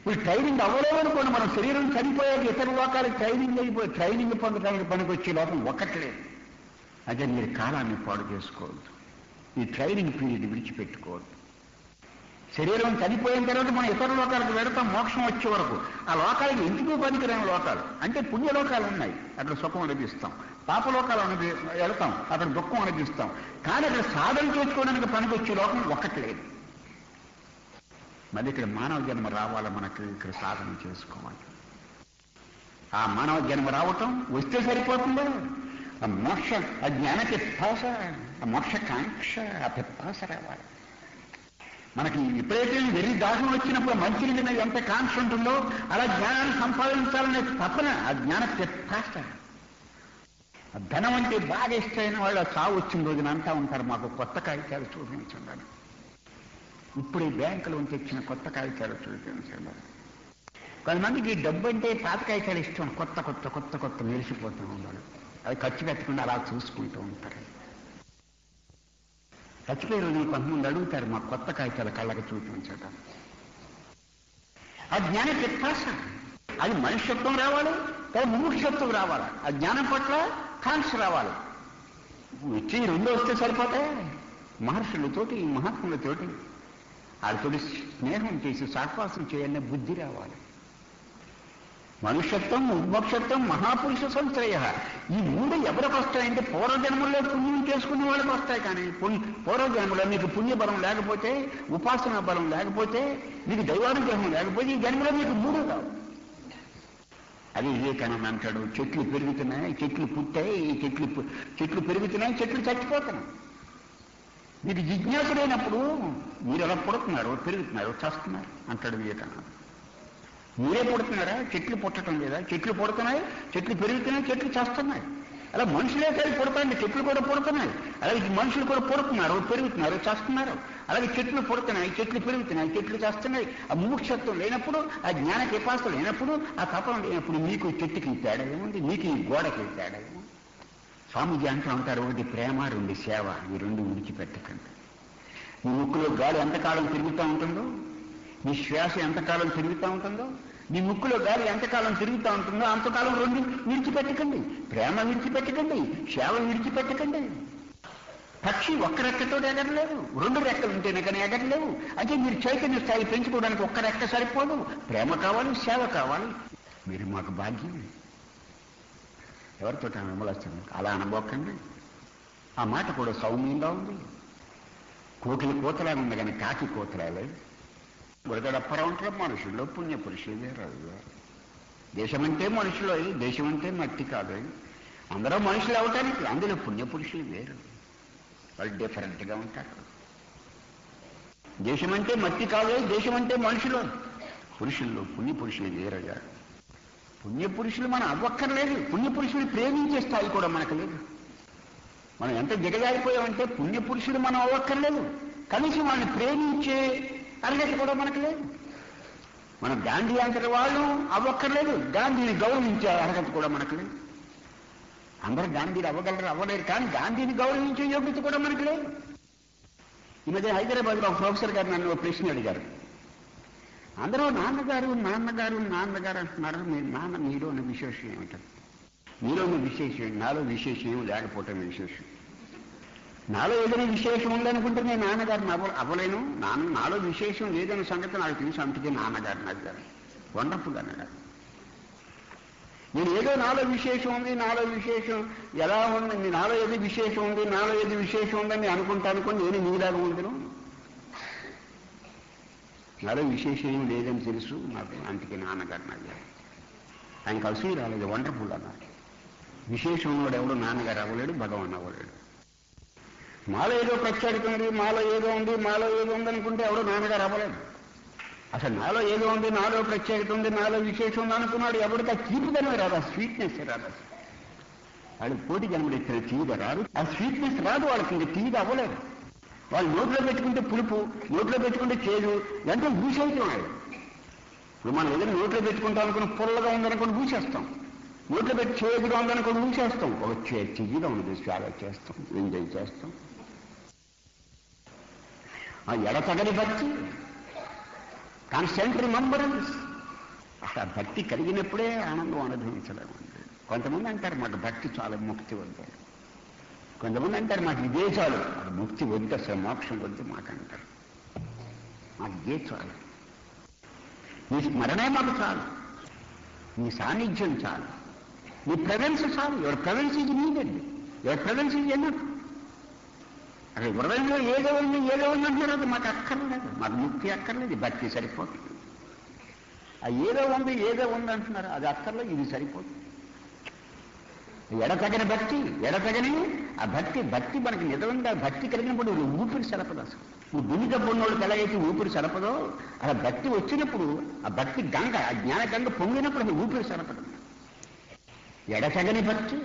ఇప్పుడు ట్రైనింగ్ అవ్వలేదనుకోండి మన శరీరం చనిపోయాక ఇతర లోకాలకు ట్రైనింగ్ అయిపోయి ట్రైనింగ్ పొందడానికి పనికి వచ్చే లోకం ఒక్కట్లేదు అదే మీరు కాలాన్ని పాడు చేసుకోవద్దు ఈ ట్రైనింగ్ పీరియడ్ విడిచిపెట్టుకోవద్దు శరీరం చనిపోయిన తర్వాత మనం ఇతర లోకాలకు వెళతాం మోక్షం వచ్చే వరకు ఆ లోకాలకి ఎందుకు పనికిరాని లోకాలు అంటే పుణ్యలోకాలు ఉన్నాయి అక్కడ సుఖం అనిపిస్తాం పాపలోకాలు అనుభవి వెళతాం అక్కడ దుఃఖం అనిపిస్తాం కానీ అక్కడ సాధన చేసుకోవడానికి పనికొచ్చే లోకం ఒక్కట్లేదు మళ్ళీ ఇక్కడ మానవ జన్మ రావాలి మనకి ఇక్కడ సాధన చేసుకోవాలి ఆ మానవ జన్మ రావటం వస్తే సరిపోతుందా ఆ మోక్ష ఆ జ్ఞాన పిత్పాస ఆ మోక్ష కాంక్ష ఆ పిత్పాస రావాలి మనకి ఎప్పుడైతే వెర్రి దాహం వచ్చినప్పుడు మంచిని మీద ఎంత కాంక్ష ఉంటుందో అలా జ్ఞానాన్ని సంపాదించాలనే తపన ఆ జ్ఞాన పిత్పాస ఆ ధనం అంటే బాగా ఇష్టమైన వాళ్ళు ఆ చావు వచ్చిన రోజున అంటా ఉంటారు మాకు కొత్త కాగితాలు చూపించండి అని. ఇప్పుడు ఈ బ్యాంకులో తెచ్చిన కొత్త కాగితాలు చూపించండి కొంతమందికి ఈ డబ్బు అంటే పాత కాగితాలు ఇష్టం కొత్త కొత్త కొత్త కొత్త మెరిసిపోతూ ఉన్నాడు అవి ఖర్చు పెట్టకుండా అలా చూసుకుంటూ ఉంటారు చచ్చిపోయే రోజున కొంతమంది అడుగుతారు మా కొత్త కాగితాల కళ్ళకి చూపించటం ఆ జ్ఞాన పిత్పాస అది మనుష్యత్వం రావాలి కానీ ముముక్షత్వం రావాలి ఆ జ్ఞానం పట్ల కాంక్ష రావాలి వచ్చి రెండు వస్తే సరిపోతాయి మహర్షులతోటి మహాత్ములతోటి వాళ్ళతోటి స్నేహం చేసి సాహవాసం చేయాలనే బుద్ధి రావాలి మనుష్యత్వం ఉన్మోక్షత్వం మహాపురుష సంశ్రయ ఈ మూడు ఎవరికి వస్తాయంటే పూర్వజన్మల్లో పుణ్యం చేసుకునే వాళ్ళకి వస్తాయి కానీ పుణ్య పూర్వజన్మలో మీకు పుణ్యబలం లేకపోతే ఉపాసనా బలం లేకపోతే మీకు దైవానుగ్రహం లేకపోతే ఈ జన్మలో మీకు మూడు రావు అది వివేకానంద అంటాడు చెట్లు పెరుగుతున్నాయి చెట్లు పుట్టాయి ఈ చెట్లు పు- చెట్లు పెరుగుతున్నాయి చెట్లు చచ్చిపోతున్నాయి మీకు జిజ్ఞాస లేనప్పుడు మీరు ఎలా పుడుతున్నారు పెరుగుతున్నారు చస్తున్నారు అంటాడు వివేకానంద మీరే పుడుతున్నారా చెట్లు పుట్టడం లేదా చెట్లు పుడుతున్నాయి చెట్లు పెరుగుతున్నాయి చెట్లు చేస్తున్నాయి అలా మనుషులే కాదు పుడతాయండి చెట్లు కూడా పుడుతున్నాయి అలాగే మనుషులు కూడా పుడుతున్నారు పెరుగుతున్నారు చేస్తున్నారు అలాగే చెట్లు పుడుతున్నాయి చెట్లు పెరుగుతున్నాయి చెట్లు చేస్తున్నాయి ఆ ముముక్షత్వం లేనప్పుడు ఆ జ్ఞాన పిపాస లేనప్పుడు ఆ తపన లేనప్పుడు మీకు ఈ చెట్టుకి ఈ తేడా ఏముంది మీకు ఈ గోడకి ఈ తేడా ఏముంది స్వామీజీ అంటూ ఉంటారు ఒకటి ప్రేమ రెండు సేవ ఈ రెండు విడిచిపెట్టకండి మీ ముక్కులో గాలి ఎంతకాలం తిరుగుతూ ఉంటుందో మీ శ్వాస ఎంతకాలం తిరుగుతూ ఉంటుందో మీ ముక్కులో గాలి ఎంతకాలం తిరుగుతూ ఉంటుందో అంతకాలం రెండు విడిచిపెట్టకండి ప్రేమ విడిచిపెట్టకండి సేవ విడిచిపెట్టకండి పక్షి ఒక్క రెక్కతో ఎగరలేదు రెండు రెక్కలు ఉంటేనే కానీ ఎగరలేవు అంటే మీరు చైతన్య స్థాయి పెంచుకోవడానికి ఒక్క రెక్క సరిపోదు ప్రేమ కావాలి సేవ కావాలి మీరు మాకు భాగ్యం ఎవరితో విమలాస్తుంది అలా అనబోకండి ఆ మాట కూడా సౌమ్యంగా ఉంది కోకిలి కోతలా ఉంది కానీ కాకి కోతలా లేదు గురగడప్పరా ఉంటారు మనుషుల్లో పుణ్య పురుషులే రాదు దేశమంటే మనుషులు దేశం అంటే మట్టి కాదు అందరూ మనుషులు అవటానికి అందులో పుణ్య పురుషులు వేరు వాళ్ళు డిఫరెంట్గా ఉంటారు దేశం అంటే మట్టి కాదు దేశం అంటే మనుషులు పురుషుల్లో పుణ్య పురుషులు వేరయ్యారు పుణ్య పురుషులు మనం అవ్వక్కర్లేదు పుణ్య పురుషులు ప్రేమించే స్థాయి కూడా మనకు లేదు మనం ఎంత దిగజారిపోయామంటే పుణ్య పురుషులు మనం అవ్వక్కర్లేదు కనీసం వాళ్ళని ప్రేమించే అర్హత కూడా మనకు లేదు మనం గాంధీ అంతటి వాళ్ళు అవ్వక్కర్లేదు గాంధీని గౌరవించే అర్హత కూడా మనకు లేదు అందరూ గాంధీని అవ్వగలరు అవ్వలేరు కానీ గాంధీని గౌరవించే యోగ్యత కూడా మనకు లేదు ఈ మధ్య హైదరాబాద్లో ఒక ప్రొఫెసర్ గారు నన్ను ఒక ప్రశ్న అడిగారు అందరూ నాన్నగారు నాన్నగారు నాన్నగారు అంటున్నారు మీ నాన్న మీలో ఉన్న విశేషం ఏమిటంటే మీలో ఉన్న విశేషం నాలో విశేషం ఏమి లేకపోవటం విశేషం నాలో ఏదైనా విశేషం ఉందనుకుంటే నేను నాన్నగారిని అవ్వ అవ్వలేను నాన్న నాలో విశేషం లేదన్న సంగతి నాకు తెలుసు అందుకే నాన్నగారిని అడిగారు వండర్ఫుల్ అన్నాడు నేను ఏదో నాలో విశేషం ఉంది నాలో విశేషం ఎలా ఉంది మీ నాలో ఏది విశేషం ఉంది నాలో ఏది విశేషం ఉందని అనుకుంటా అనుకోండి నేను మీలాగా ఉందను నాలో విశేషం ఏం లేదని తెలుసు నాకు అందుకే నాన్నగారిని అడిగారు ఆయన కలిసి రాలేదు వండర్ఫుల్ అన్నారు విశేషం ఉన్నవాడు ఎవడు నాన్నగారు అవ్వలేడు భగవాన్ అవ్వలేడు మాలో ఏదో ప్రత్యేకత ఉంది మాలో ఏదో ఉంది మాలో ఏదో ఉంది అనుకుంటే ఎవడో నాన్నగారు అవ్వలేదు అసలు నాలో ఏదో ఉంది నాలో ప్రత్యేకత ఉంది నాలో విశేషం ఉంది అనుకున్నాడు ఎవరికి ఆ తీపిదనమే రాదు ఆ స్వీట్నెస్ రాదు అసలు. వాడికి పోటీ జన్మలు ఇచ్చిన తీగ రాదు ఆ స్వీట్నెస్ రాదు వాళ్ళకి ఇంకా తీగ అవ్వలేదు వాళ్ళు నోట్లో పెట్టుకుంటే పులుపు నోట్లో పెట్టుకుంటే చేదు అంటే ఊసేయటం వాళ్ళు ఇప్పుడు మనం ఏదైనా నోట్లో పెట్టుకుంటాం అనుకుని పుల్లగా ఉందనుకుని ఊసేస్తాం నోట్లో పెట్టి చేదుగా ఉందనుకుని ఊసేస్తాం ఒక చే- చెయ్యిగా ఉంది చాలా చేస్తాం ఎంజాయ్ చేస్తాం ఆ ఎడతగని భక్తి కాన్స్టెంట్ రిమంబరెన్స్ అసలు ఆ భక్తి కలిగినప్పుడే ఆనందం అనుభవించలేమండి కొంతమంది అంటారు మాకు భక్తి చాలా ముక్తి వద్దు కొంతమంది అంటారు మాకు ఇదే చాలు అది ముక్తి వద్దు అసలు మోక్షం వద్దు మాకు అంటారు మాకు ఇదే చాలు నీ స్మరణే మాకు చాలు నీ సాన్నిధ్యం చాలు నీ ప్రజెన్స్ చాలు ఎవరి ప్రజెన్స్ ఇది నీదండి ఎవరి ప్రజెన్స్ ఇది ఎన్నట్టు అక్కడ హృదయంలో ఏదో ఉంది ఏదో ఉంది అంటున్నారు అది మాకు అక్కర్లేదు మాకు ముక్తి అక్కర్లేదు భక్తి సరిపోతుంది ఆ ఏదో ఉంది ఏదో ఉంది అంటున్నారు అది అక్కర్లేదు ఇది సరిపోతుంది ఎడతగని భక్తి ఎడతగని ఆ భక్తి భక్తి మనకి నిజంగా భక్తి కలిగినప్పుడు ఊపిరి సలపదు అసలు నువ్వు దుని డబ్బున్నోళ్ళకి ఎలా అయితే ఊపిరి సలపదో అలా భక్తి వచ్చినప్పుడు ఆ భక్తి గంగ ఆ జ్ఞాన గంగ పొంగినప్పుడు అది ఊపిరి సలపదు ఎడతగని భక్తి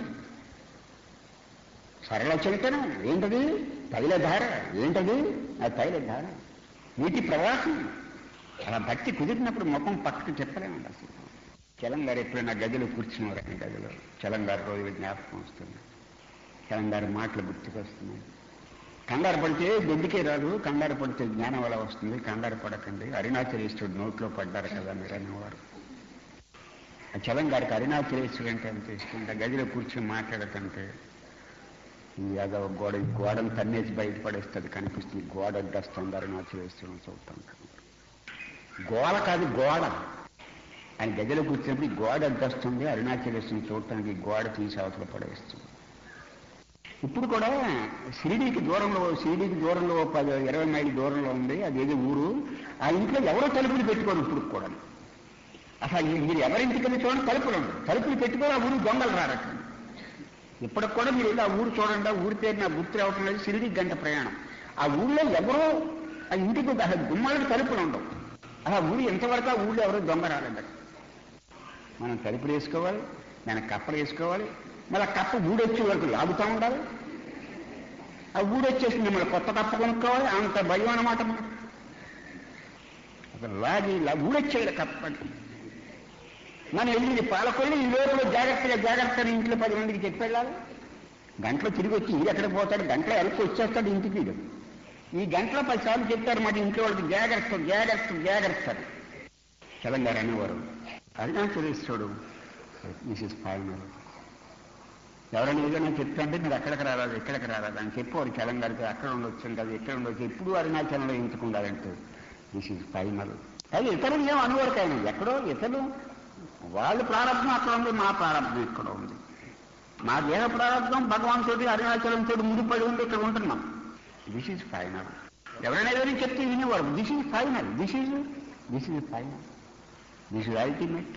సరళ చింతనం ఏంటది తైలధార ఏంటది ఆ తైలధార నీటి ప్రవాహం అలా భక్తి కుదిరినప్పుడు ముఖం పక్కకు చెప్పలేమండి అసలు చలం గారు ఎప్పుడైనా గదిలో కూర్చున్నారని గదిలో చలం గారు రోజులు జ్ఞాపకం వస్తుంది చలం గారి మాటలు గుర్తుకొస్తున్నాయి కంగారు పడితే దొడ్డికే రాదు కంగారు పడితే జ్ఞానం వల్ల వస్తుంది కంగారు పడకండి అరుణాచలేశ్వరుడు నోట్లో పడ్డారు కదా మీరు అనేవారు ఆ చలం గారికి అరుణాచలేశ్వరుడు అంటే అంత ఇష్టం గదిలో కూర్చొని మాట్లాడకంటే ఈ యాదవ గోడ ఈ గోడను తన్నేసి బయటపడేస్తుంది కనిపిస్తుంది గోడ అడ్డస్తుంది అరుణాచలేశ్వరం చూస్తాం గోడ కాదు గోడ ఆయన గదిలో కూర్చున్నప్పుడు ఈ గోడ అడ్డొస్తుంది అరుణాచలేశ్వరం చూడటానికి గోడ తీసి అవతల పడేస్తుంది ఇప్పుడు కూడా షిరిడీకి దూరంలో షిరిడీకి దూరంలో ఓ పది ఇరవై మైల్ దూరంలో ఉంది అదేదో ఊరు ఆ ఇంట్లో ఎవరో తలుపులు పెట్టుకోరు ఇప్పుడు కూడా అసలు ఈ- మీరు ఎవరింటికైనా చూడండి తలుపులు ఉండవు తలుపులు పెట్టుకొని ఆ ఊరు దొంగలు రారట ఇప్పటికి కూడా మీరు వెళ్ళి ఆ ఊరు చూడండి ఆ ఊరి పేరు నాకు గుర్తు రావటం లేదు షిరిడి గంట ప్రయాణం ఆ ఊళ్ళో ఎవరో ఆ ఇంటికి అసలు గుమ్మాలకు తలుపులు ఉండవు అలా ఊరు ఎంతవరకు ఆ ఊళ్ళో ఎవరో దొంగ రాలేదు మనం తలుపులు వేసుకోవాలి దానికి కప్పలు వేసుకోవాలి మళ్ళీ ఆ కప్ప ఊడొచ్చే వరకు లాగుతూ ఉండాలి ఆ ఊడొచ్చేసి మిమ్మల్ని కొత్త కప్ప కొనుక్కోవాలి అంత భయం అన్నమాట మనకు అసలు లాగి లా- ఊడొచ్చేయాలి కప్ప మనం వెళ్ళి పాలకొల్లి ఈ లోపల జాగ్రత్తగా జాగ్రత్తగా ఇంట్లో పది మందికి చెప్పి వెళ్ళాలి గంటలో తిరిగి వచ్చి ఇది ఎక్కడికి పోతాడు గంటలో వెనక్కి వచ్చేస్తాడు ఇంటికి వీడు ఈ గంటలో పది సార్లు చెప్తారు మాట ఇంట్లో వాళ్ళకి జాగ్రత్త జాగ్రత్త జాగ్రత్త అని. తెలంగాణ అనేవారు అరుణాచలేశ్వరుడు దిస్ ఇస్ ఫైనల్ ఎవరైనా ఏదైనా చెప్తుంటే మీరు ఎక్కడికి రారాదు ఎక్కడికి రారాదు అని చెప్పేవారు తెలంగాణకి అక్కడ ఉండొచ్చు కదా ఎక్కడ ఉండొచ్చు ఎప్పుడు అరుణాచలంలో ఎంచుకుండాలంటే దిస్ ఇస్ ఫైనల్ అది ఇతరులు ఏం అనుకోరు కానీ ఎక్కడో ఇతరులు వాళ్ళ ప్రారంభం అక్కడ ఉంది మా ప్రారంభం ఇక్కడ ఉంది మా దేహ ప్రారంభం భగవంతుడి అరుణాచలం తోటి ముడిపడి ఉంది ఇక్కడ ఉంటున్నాం దిస్ ఈజ్ ఫైనల్ ఎవరైనా ఏదైనా చెప్తే వినేవారు this is final this is this is final this is ultimate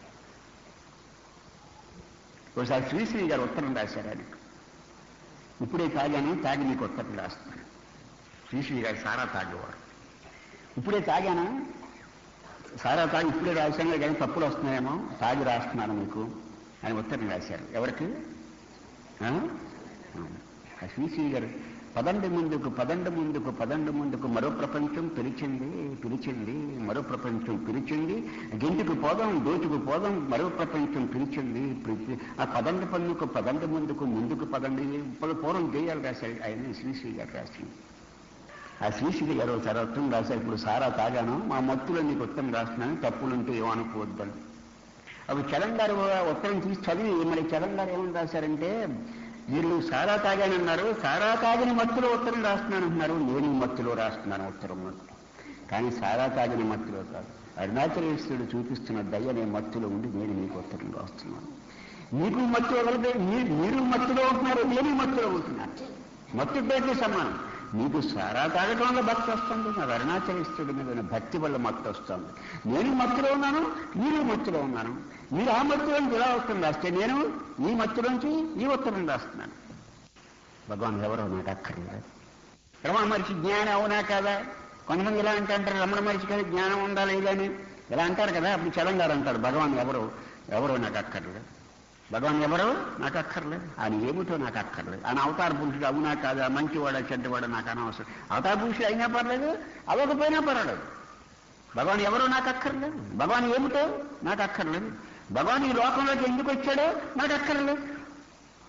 ఒకసారి శ్రీశ్రీ గారు ఉత్తరం రాశారు ఆయనకు ఇప్పుడే తాగాను తాగి నీకు ఉత్తరం రాస్తున్నాను శ్రీశ్రీ గారు సారా తాగేవారు ఇప్పుడే తాగాను సారా తాగి ఇప్పుడే రాశాను కానీ తప్పులు వస్తున్నాయేమో తాగి రాస్తున్నాను మీకు అని ఉత్తరం రాశారు ఎవరికి ఆ? ఆ శ్రీశ్రీ గారు పదండి ముందుకు పదండి ముందుకు పదండి ముందుకు మరో ప్రపంచం పిలిచింది పిలిచింది మరో ప్రపంచం పిలిచింది గెంటుకు పోదాం దోచుకు పోదాం మరో ప్రపంచం పిలిచింది పిలిచి ఆ పదండి పన్నుకు పదండి ముందుకు ముందుకు పదండి ఇప్పుడు పూర్వం గేయాలు రాశారు ఆయన శ్రీశ్రీ గారు రాసింది ఆ శ్రీశ్రీ గారు ఒకసారి ఉత్తరం రాశారు ఇప్పుడు సారా తాగాను మా మత్తులో నీకు ఉత్తరం రాస్తున్నాను తప్పులుంటే ఏమనుకోవద్దని అప్పుడు చలం గారు ఉత్తరం తీసి చదివి మరి చలం గారు ఏమని రాశారంటే మీరు సారా తాగానన్నారు సారా తాగిన మత్తులో ఉత్తరం రాస్తున్నాను అంటున్నారు నేను ఈ మత్తులో రాస్తున్నాను ఉత్తరం కానీ సారా తాగిన మత్తులో కాదు అరుణాచలేశ్వరుడు చూపిస్తున్న దయ అనే మత్తులో ఉండి నేను మీకు ఉత్తరం రాస్తున్నాను మీకు మత్తు వదిలితే మీరు మీరు మత్తులో ఉంటున్నారు నేను ఈ మత్తులో ఉంటున్నాను మత్తు పేరుకి సమానం మీకు సారా తాగటం వల్ల భక్తి వస్తుంది నాకు అరుణాచలేశ్వరుడి మీద ఉన్న భక్తి వల్ల మత్తు వస్తుంది నేను మత్తులో ఉన్నాను మీరు మత్తులో ఉన్నాను మీరు ఆ మత్తులోంచి ఇలా ఉత్తరం రాస్తే నేను ఈ మత్తులోంచి ఈ ఉత్తరం రాస్తున్నాను భగవాన్ ఎవరో నాకు అక్కర్లేదు రమణ మనిషి జ్ఞానం అవునా కాదా కొంతమంది ఇలా అంటారు రమణ మనిషి కదా జ్ఞానం ఉందా లేదని ఇలా అంటారు కదా అప్పుడు చలంగారు అంటాడు భగవాన్ ఎవరు ఎవరో నాకు అక్కర్లేదు భగవాన్ ఎవరు నాకు అక్కర్లేదు ఆయన ఏమిటో నాకు అక్కర్లేదు ఆయన అవతార పురుషుడు అవునా కాదా మంచివాడా చెడ్డవాడా నాకు అనవసరం అవతార పురుషుడు అయినా పర్లేదు అవ్వకపోయినా పర్వాలేదు భగవాన్ ఎవరో నాకు అక్కర్లేదు భగవాన్ ఏమిటో నాకు అక్కర్లేదు భగవాన్ ఈ లోకంలోకి ఎందుకు వచ్చాడో నాకు అక్కర్లేదు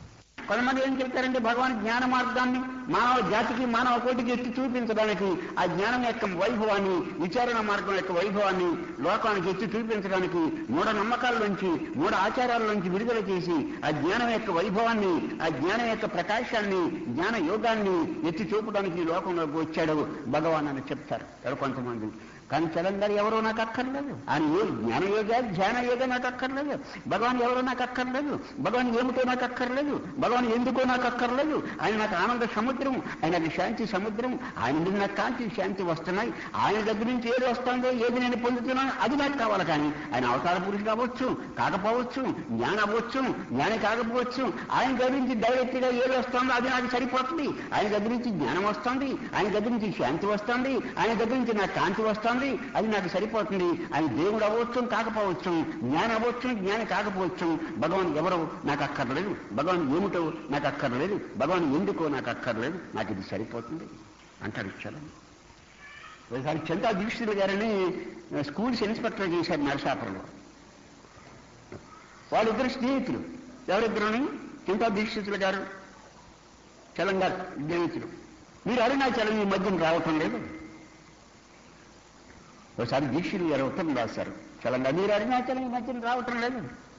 కొంతమంది ఏం చెప్తారంటే భగవాన్ జ్ఞాన మార్గాన్ని మానవ జాతికి మానవ కోటికి ఎత్తి చూపించడానికి ఆ జ్ఞానం యొక్క వైభవాన్ని విచారణ మార్గం యొక్క వైభవాన్ని లోకానికి ఎత్తి చూపించడానికి మూఢ నమ్మకాల నుంచి మూఢ ఆచారాల నుంచి విడుదల చేసి ఆ జ్ఞానం యొక్క వైభవాన్ని ఆ జ్ఞానం యొక్క ప్రకాశాన్ని జ్ఞాన యోగాన్ని ఎత్తి చూపడానికి ఈ లోకంలోకి వచ్చాడు భగవాన్ అని చెప్తారు ఎవరు కొంతమంది కానీ చలంగారు ఎవరో నాకు అక్కర్లేదు ఆయన ఏ జ్ఞానయోగ ధ్యాన యోగ నాకు అక్కర్లేదు భగవాన్ ఎవరో నాకు అక్కర్లేదు భగవాన్ ఏమిటో నాకు అక్కర్లేదు భగవాన్ ఎందుకో నాకు అక్కర్లేదు ఆయన నాకు ఆనంద సముద్రం ఆయన నాకు శాంతి సముద్రం ఆయన నుండి నాకు కాంతి శాంతి వస్తున్నాయి ఆయన దగ్గర నుంచి ఏది వస్తుందో ఏది నేను పొందుతున్నానో అది నాకు కావాలి కానీ ఆయన అవతార పురుషుడు అవ్వచ్చు కాకపోవచ్చు జ్ఞానం అవ్వచ్చు జ్ఞానం కాకపోవచ్చు ఆయన దగ్గర నుంచి డైరెక్ట్ గా ఏది వస్తుందో అది నాకు సరిపోతుంది ఆయన దగ్గర నుంచి జ్ఞానం వస్తుంది ఆయన దగ్గర నుంచి శాంతి వస్తుంది ఆయన దగ్గర నుంచి నాకు కాంతి వస్తుంది అది నాకు సరిపోతుంది ఆయన దేవుడు అవ్వచ్చు కాకపోవచ్చు జ్ఞానం అవ్వచ్చు జ్ఞానం కాకపోవచ్చు భగవాన్ ఎవరో నాకు అక్కర్లేదు భగవాన్ ఏమిటో నాకు అక్కర్లేదు భగవాన్ ఎందుకో నాకు అక్కర్లేదు నాకు ఇది సరిపోతుంది అంటారు ఇచ్చారు ఒకసారి చందా దీక్షితులు గారిని స్కూల్స్ ఇన్స్పెక్టర్ చేశారు నరసాపురంలో వాళ్ళిద్దరు స్నేహితులు ఎవరిద్దరుని చింతా దీక్షితులు గారు చలంగా స్నేహితులు మీరు అరుణాచలం ఈ మధ్యన రావటం లేదు ఒకసారి దీక్షితులు గారు ఉత్తరం రాశారు చలంగా మీరు అరుణాచలం ఈ మధ్యన రావటం లేదు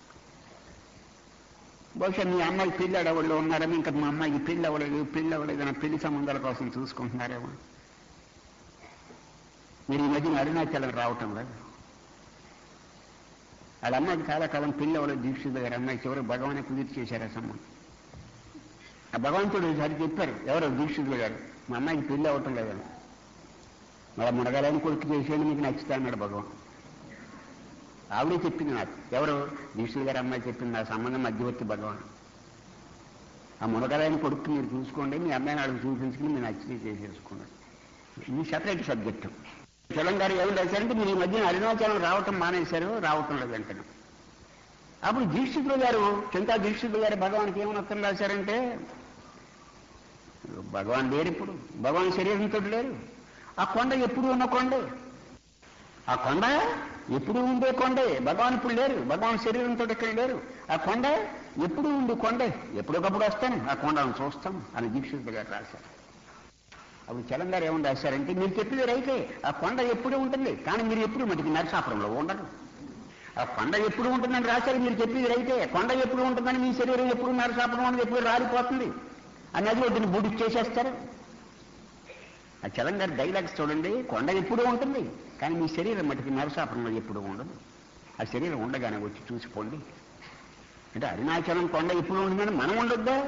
బహుశా మీ అమ్మాయి పెళ్లి అడవుల్లో ఉన్నారేమో ఇంకా మా అమ్మాయికి పెళ్లి అవ్వలేదు పెళ్లి అవ్వలేదు అని పెళ్లి సంబంధాల కోసం చూసుకుంటున్నారేమో మీరు ఈ మధ్యన అరుణాచలం రావటం లేదు వాళ్ళ అమ్మాయికి చాలా కాలం పెళ్లి అవ్వలేదు దీక్షిత గారు అమ్మాయి చివరి భగవానే కుదిరి చేశారు ఆ సంబంధం ఆ భగవంతుడు సరి చెప్పారు ఎవరో దీక్షితులు గారు మా అమ్మాయికి పెళ్లి అవ్వటం లేదని మళ్ళీ మునగాలని కొడుకు చేసేయండి మీకు నచ్చుతా అన్నాడు భగవాన్ ఆవిడే చెప్పింది నాకు ఎవరు దీక్షులు గారి అమ్మాయి చెప్పింది ఆ సంబంధం మధ్యవర్తి భగవాన్ ఆ మునగాలని కొడుకు మీరు చూసుకోండి మీ అమ్మాయిని వాళ్ళకి చూపించుకుని మీరు నచ్చితే చేసేసుకోండి ఇది సపరేట్ సబ్జెక్టు చలం గారు ఏమి రాశారంటే మీరు ఈ మధ్యన అరుణాచలం రావటం మానేశారు రావటం లేదంటాను అప్పుడు దీక్షితులు గారు చింతా దీక్షితులు గారు భగవాన్కి ఏమని ఉత్తరం రాశారంటే భగవాన్ లేరు ఇప్పుడు భగవాన్ శరీరంతో లేరు ఆ కొండ ఎప్పుడు ఉన్న కొండే ఆ కొండ ఎప్పుడు ఉండే కొండే భగవాన్ ఇప్పుడు లేరు భగవాన్ శరీరంతో ఇక్కడ లేరు ఆ కొండ ఎప్పుడు ఉండే కొండే ఎప్పుడొకప్పుడు వస్తాను ఆ కొండను చూస్తాం అని దీక్షితులు గారు రాశారు అప్పుడు చలం గారు ఏమని రాశారంటే మీరు చెప్పింది రైతే ఆ కొండ ఎప్పుడు ఉంటుంది కానీ మీరు ఎప్పుడు మటుకు నరసాపురంలో ఉండరు ఆ కొండ ఎప్పుడు ఉంటుందని రాశారు మీరు చెప్పింది రైతే కొండ ఎప్పుడు ఉంటుందని మీ శరీరం ఎప్పుడు నరసాపురం అనేది ఎప్పుడు రాలిపోతుంది ఆ నది ఒడ్డుని బూడి చేసేస్తారు ఆ చలం గారి డైలాగ్స్ చూడండి కొండ ఎప్పుడు ఉంటుంది కానీ మీ శరీరం మటుకు నరసాపురంలో ఎప్పుడు ఉండదు ఆ శరీరం ఉండగానే వచ్చి చూసిపోండి అంటే అరుణాచలం కొండ ఎప్పుడు ఉంటుందని మనం ఉండొద్దా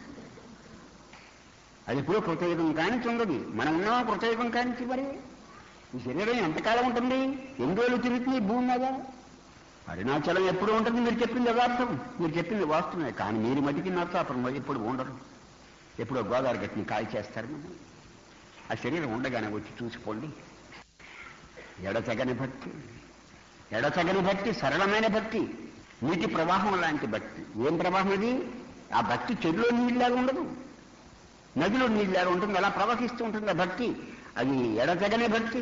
అది ఎప్పుడో కృతయుగం కానిచి ఉండదు మనం ఉన్నామా కృతయుగం కానిచి మరి ఈ శరీరం ఎంతకాలం ఉంటుంది ఎన్ని రోజులు తిరుగుతుంది ఈ భూమి మీద అరుణాచలం ఎప్పుడు ఉంటుంది మీరు చెప్పింది యథార్థం మీరు చెప్పింది వాస్తవమే కానీ మీరు మటుకి నరసాపురంలో ఎప్పుడు ఉండరు ఎప్పుడో గోదావరి గట్టిని కాయ చేస్తారు మిమ్మల్ని. ఆ శరీరం ఉండగానే వచ్చి చూసిపోండి ఎడతెగని భక్తి ఎడతెగని భక్తి సరళమైన భక్తి నీటి ప్రవాహం లాంటి భక్తి ఏం ప్రవాహం ఇది ఆ భక్తి చెరులో నీళ్ళలాగా ఉండదు నదిలో నీళ్ళలాగా ఉంటుంది అలా ప్రవహిస్తూ ఉంటుంది ఆ భక్తి అది ఎడతెగని భక్తి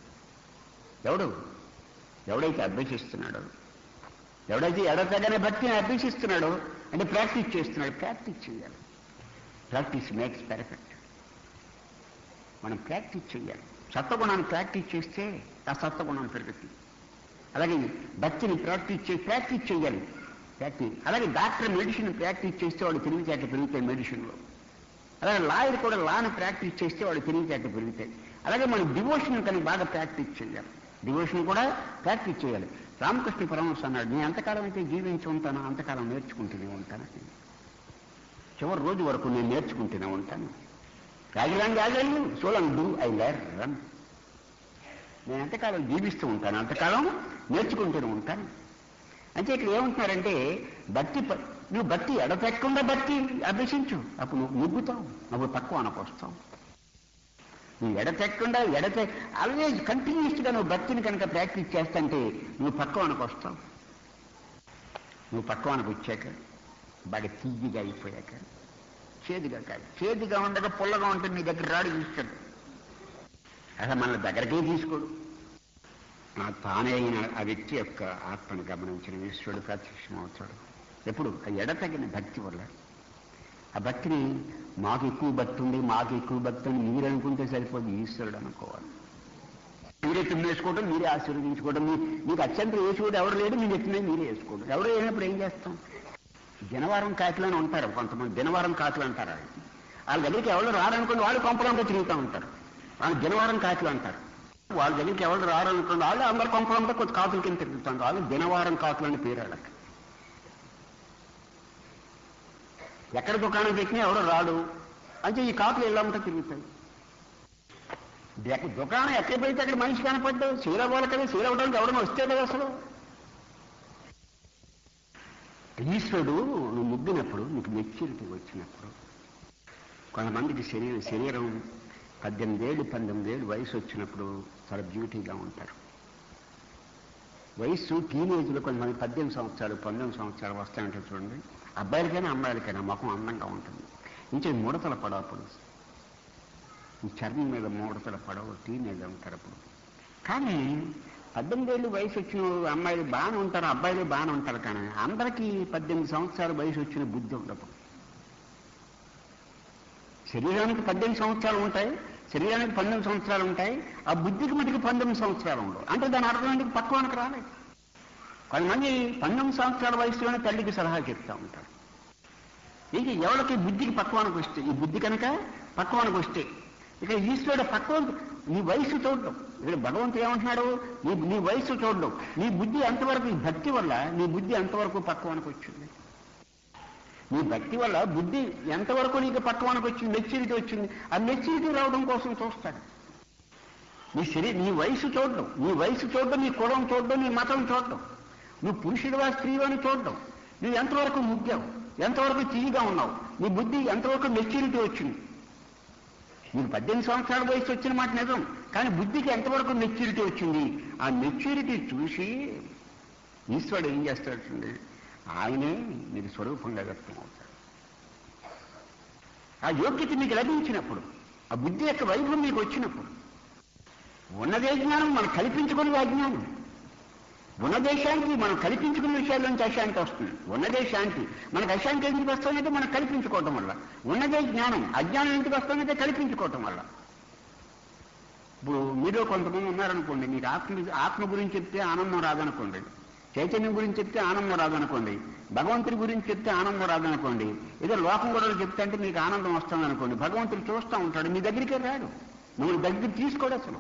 ఎవడు ఎవడైతే అభ్యసిస్తున్నాడో ఎవడైతే ఎడతెగని భక్తిని అభ్యసిస్తున్నాడో అంటే ప్రాక్టీస్ చేస్తున్నాడు ప్రాక్టీస్ చేయాలి ప్రాక్టీస్ మేక్స్ పెర్ఫెక్ట్ మనం ప్రాక్టీస్ చేయాలి సత్వగుణాన్ని ప్రాక్టీస్ చేస్తే ఆ సత్వగుణం పెరుగుతుంది అలాగే భక్తిని ప్రాక్టీస్ చేసి ప్రాక్టీస్ చేయాలి ప్రాక్టీస్ అలాగే డాక్టర్ మెడిసిన్ ప్రాక్టీస్ చేస్తే వాడు తెలివితేటలు పెరుగుతాయి మెడిసిన్లో అలాగే లాయర్ కూడా లాని ప్రాక్టీస్ చేస్తే వాడు తెలివితేటలు పెరుగుతాయి అలాగే మనం డివోషన్ కనుక బాగా ప్రాక్టీస్ చేయాలి డివోషన్ కూడా ప్రాక్టీస్ చేయాలి రామకృష్ణ పరమహంస అన్నాడు నేను ఎంతకాలం అయితే జీవించి ఉంటానో అంతకాలం నేర్చుకుంటూనే ఉంటాను చివరి రోజు వరకు నేను నేర్చుకుంటూనే ఉంటాను రాజలాంగ్ రాజాలు so long do I learn నేను ఎంతకాలం జీవిస్తూ ఉంటాను అంతకాలం నేర్చుకుంటూనే ఉంటాను అంటే ఇక్కడ ఏమంటున్నారంటే భక్తి ప- నువ్వు భక్తి ఎడతెక్కకుండా భక్తి అభ్యసించు అప్పుడు నువ్వు ముగ్గుతావు అప్పుడు తక్కువ అనకొస్తావు నువ్వు ఎడతెక్కకుండా ఎడతె ఆల్వేజ్ కంటిన్యూస్గా నువ్వు భక్తిని కనుక ప్రాక్టీస్ చేస్తుంటే నువ్వు పక్వానికి వస్తావు నువ్వు పక్వానికి వచ్చాక బాగా తీయగా అయిపోయాక చేదుగా కాదు చేదుగా ఉండగా పుల్లగా ఉంటుంది నీ దగ్గర రాడు తీస్తాడు అసలు మన దగ్గరకే తీసుకోడు ఆ తానే అయిన ఆ వ్యక్తి యొక్క ఆత్మను గమనించిన ఈశ్వరుడు ప్రత్యక్షమవుతాడు ఎప్పుడు ఆ ఎడతగిన భక్తి వల్ల ఆ భక్తిని మాకు ఎక్కువ భక్తి ఉంది మాకు ఎక్కువ భక్తి ఉంది మీరు అనుకుంటే సరిపోదు ఈశ్వరుడు అనుకోవాలి మీరే తిమ్మేసుకోవడం మీరే ఆశీర్వదించుకోవడం మీ మీకు అత్యంత వేసుకోవడం ఎవరు లేడు మీ నెత్తిన మీరే వేసుకోవడం ఎవరు వేసినప్పుడు ఏం చేస్తాం దినవారం కాకులు అని ఉంటారు కొంతమంది దినవారం కాకులు అంటారు వాళ్ళు. వాళ్ళ దగ్గరికి ఎవరు రారనుకుని వాళ్ళు కొంపలంగా తిరుగుతూ ఉంటారు వాళ్ళు దినవారం కాకులు అంటారు వాళ్ళ దగ్గరికి ఎవరు రారనుకుని వాళ్ళు అందరు కొంపలంగా కొంత కాకుల కింద తిరుగుతారు వాళ్ళు దినవారం కాకులు అని పేరు వాళ్ళకి ఎక్కడ దుకాణం పెట్టినా ఎవడో రాడు అంటే ఈ కాకులు వెళ్ళామంటే తిరుగుతాయి ఎక్క- దుకాణం ఎక్కడ పెడితే అక్కడ మనిషి కనపడ్డావు చీర వాళ్ళ కదా చీర అవ్వడానికి ఎవడన్నా వస్తే కదా అసలు ఈశ్వరుడు నువ్వు ముగ్గినప్పుడు నీకు మెచ్యూరిటీ వచ్చినప్పుడు కొంతమందికి శరీరం శరీరం పద్దెనిమిది ఏళ్ళు పంతొమ్మిది ఏళ్ళు వయసు వచ్చినప్పుడు చాలా బ్యూటీగా ఉంటారు వయస్సు టీనేజ్లో కొంతమంది పద్దెనిమిది సంవత్సరాలు పంతొమ్మిది సంవత్సరాలు వస్తాయంటే చూడండి అబ్బాయిలకైనా అమ్మాయిలకైనా ముఖం అందంగా ఉంటుంది ఇంకే ముడతల పడవప్పుడు ఈ చర్మం మీద ముడతల పడవ టీనేజ్ ఉంటారు అప్పుడు కానీ పద్దెనిమిది ఏళ్ళు వయసు వచ్చిన అమ్మాయిలు బాగానే ఉంటారు అబ్బాయిలు బాగానే ఉంటారు కానీ అందరికీ పద్దెనిమిది సంవత్సరాల వయసు వచ్చిన బుద్ధి ఉండదు శరీరానికి పద్దెనిమిది సంవత్సరాలు ఉంటాయి శరీరానికి పంతొమ్మిది సంవత్సరాలు ఉంటాయి ఆ బుద్ధికి మటుకు పంతొమ్మిది సంవత్సరాలు ఉండవు అంటే దాని అర్థం ఏంటి పక్వానికి రాలేదు కొంతమంది పంతొమ్మిది సంవత్సరాల వయసులోనే తల్లికి సలహా చెప్తా ఉంటారు ఇది ఎవరికి బుద్ధికి పక్వానికి వస్తే ఈ బుద్ధి కనుక పక్వానికి వస్తే ఇక ఈశ్వరుడు పక్వం నీ వయసు చూడడం ఇక్కడ భగవంతుడు ఏమంటున్నాడు నీ నీ వయసు చూడడం నీ బుద్ధి ఎంతవరకు ఈ భక్తి వల్ల నీ బుద్ధి ఎంతవరకు పక్వానికి వచ్చింది నీ భక్తి వల్ల బుద్ధి ఎంతవరకు నీకు పక్వానికి వచ్చింది మెచ్యూరిటీ వచ్చింది ఆ మెచ్యూరిటీ రావడం కోసం చూస్తాడు నీ శరీరం నీ వయసు చూడడం నీ వయసు చూడడం నీ కులం చూడడం నీ మతం చూడడం నువ్వు పురుషుడివా స్త్రీవా అని చూడడం నువ్వు ఎంతవరకు ముగ్గావు ఎంతవరకు తీయగా ఉన్నావు నీ బుద్ధి ఎంతవరకు మెచ్యూరిటీ వచ్చింది నీకు పద్దెనిమిది సంవత్సరాల వయసు వచ్చిన మాట నిజం కానీ బుద్ధికి ఎంతవరకు మెచ్యూరిటీ వచ్చింది ఆ మెచ్యూరిటీ చూసి ఈశ్వరుడు ఏం చేస్తాడు చూడండి ఆయనే మీకు స్వరూపంగా వ్యక్తం అవుతాడు ఆ యోగ్యత మీకు లభించినప్పుడు ఆ బుద్ధి యొక్క వైభవం మీకు వచ్చినప్పుడు ఉన్నదే జ్ఞానం మనం కల్పించుకునే అజ్ఞానం ఉన్నదే శాంతి మనం కల్పించుకున్న విషయాల నుంచి అశాంతి వస్తుంది ఉన్నదే శాంతి మనకు అశాంతి ఎందుకు వస్తుందంటే మనం కల్పించుకోవటం వల్ల ఉన్నదే జ్ఞానం అజ్ఞానం ఎందుకు వస్తుందంటే కల్పించుకోవటం వల్ల ఇప్పుడు మీలో కొంతమంది ఉన్నారనుకోండి మీకు ఆత్మ ఆత్మ గురించి చెప్తే ఆనందం రాదనుకోండి చైతన్యం గురించి చెప్తే ఆనందం రాదనుకోండి భగవంతుడి గురించి చెప్తే ఆనందం రాదనుకోండి ఏదో లోకం కూడా చెప్తే అంటే మీకు ఆనందం వస్తుంది అనుకోండి భగవంతుడు చూస్తూ ఉంటాడు మీ దగ్గరికే రాడు మిమ్మల్ని దగ్గరికి తీసుకోడు అసలు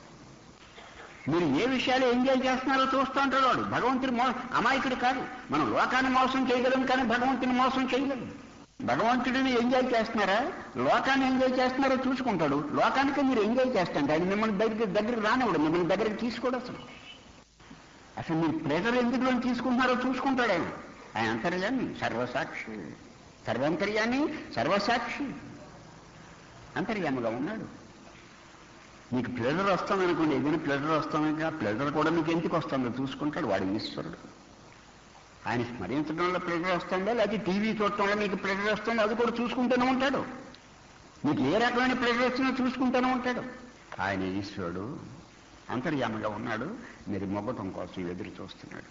మీరు ఏ విషయాలు ఎంజాయ్ చేస్తున్నారో చూస్తూ ఉంటాడు వాడు భగవంతుడి మో అమాయకుడు కాదు మనం లోకాన్ని మోసం చేయగలం కానీ భగవంతుని మోసం చేయలేం భగవంతుడిని ఎంజాయ్ చేస్తున్నారా లోకాన్ని ఎంజాయ్ చేస్తున్నారో చూసుకుంటాడు లోకానికి మీరు ఎంజాయ్ చేస్తాంటే ఆయన మిమ్మల్ని దగ్గరికి దగ్గరికి రానివ్వడు మిమ్మల్ని దగ్గరికి తీసుకోడు అసలు అసలు మీరు ప్లేజర్ ఎందుకు తీసుకుంటున్నారో చూసుకుంటాడు ఆయన ఆయన అంతర్యాన్ని సర్వసాక్షి సర్వంతర్యాన్ని సర్వసాక్షి అంతర్యామిగా ఉన్నాడు మీకు ప్లెజర్ వస్తుంది అనుకోండి ఏదైనా ప్లెజర్ వస్తుంది ఆ ప్లెజర్ కూడా మీకు ఎందుకు వస్తుందో చూసుకుంటాడు వాడు ఈశ్వరుడు ఆయన స్మరించడంలో ప్లెజర్ వస్తుందా లేకపోతే టీవీ చూడటంలో మీకు ప్లెజర్ వస్తుందో అది కూడా చూసుకుంటూనే ఉంటాడు మీకు ఏ రకమైన ప్లెజర్ వచ్చినా చూసుకుంటూనే ఉంటాడు ఆయన ఈశ్వరుడు అంతర్యామిగా ఉన్నాడు మీరు మొగ్గటం కోసం ఎదురు చూస్తున్నాడు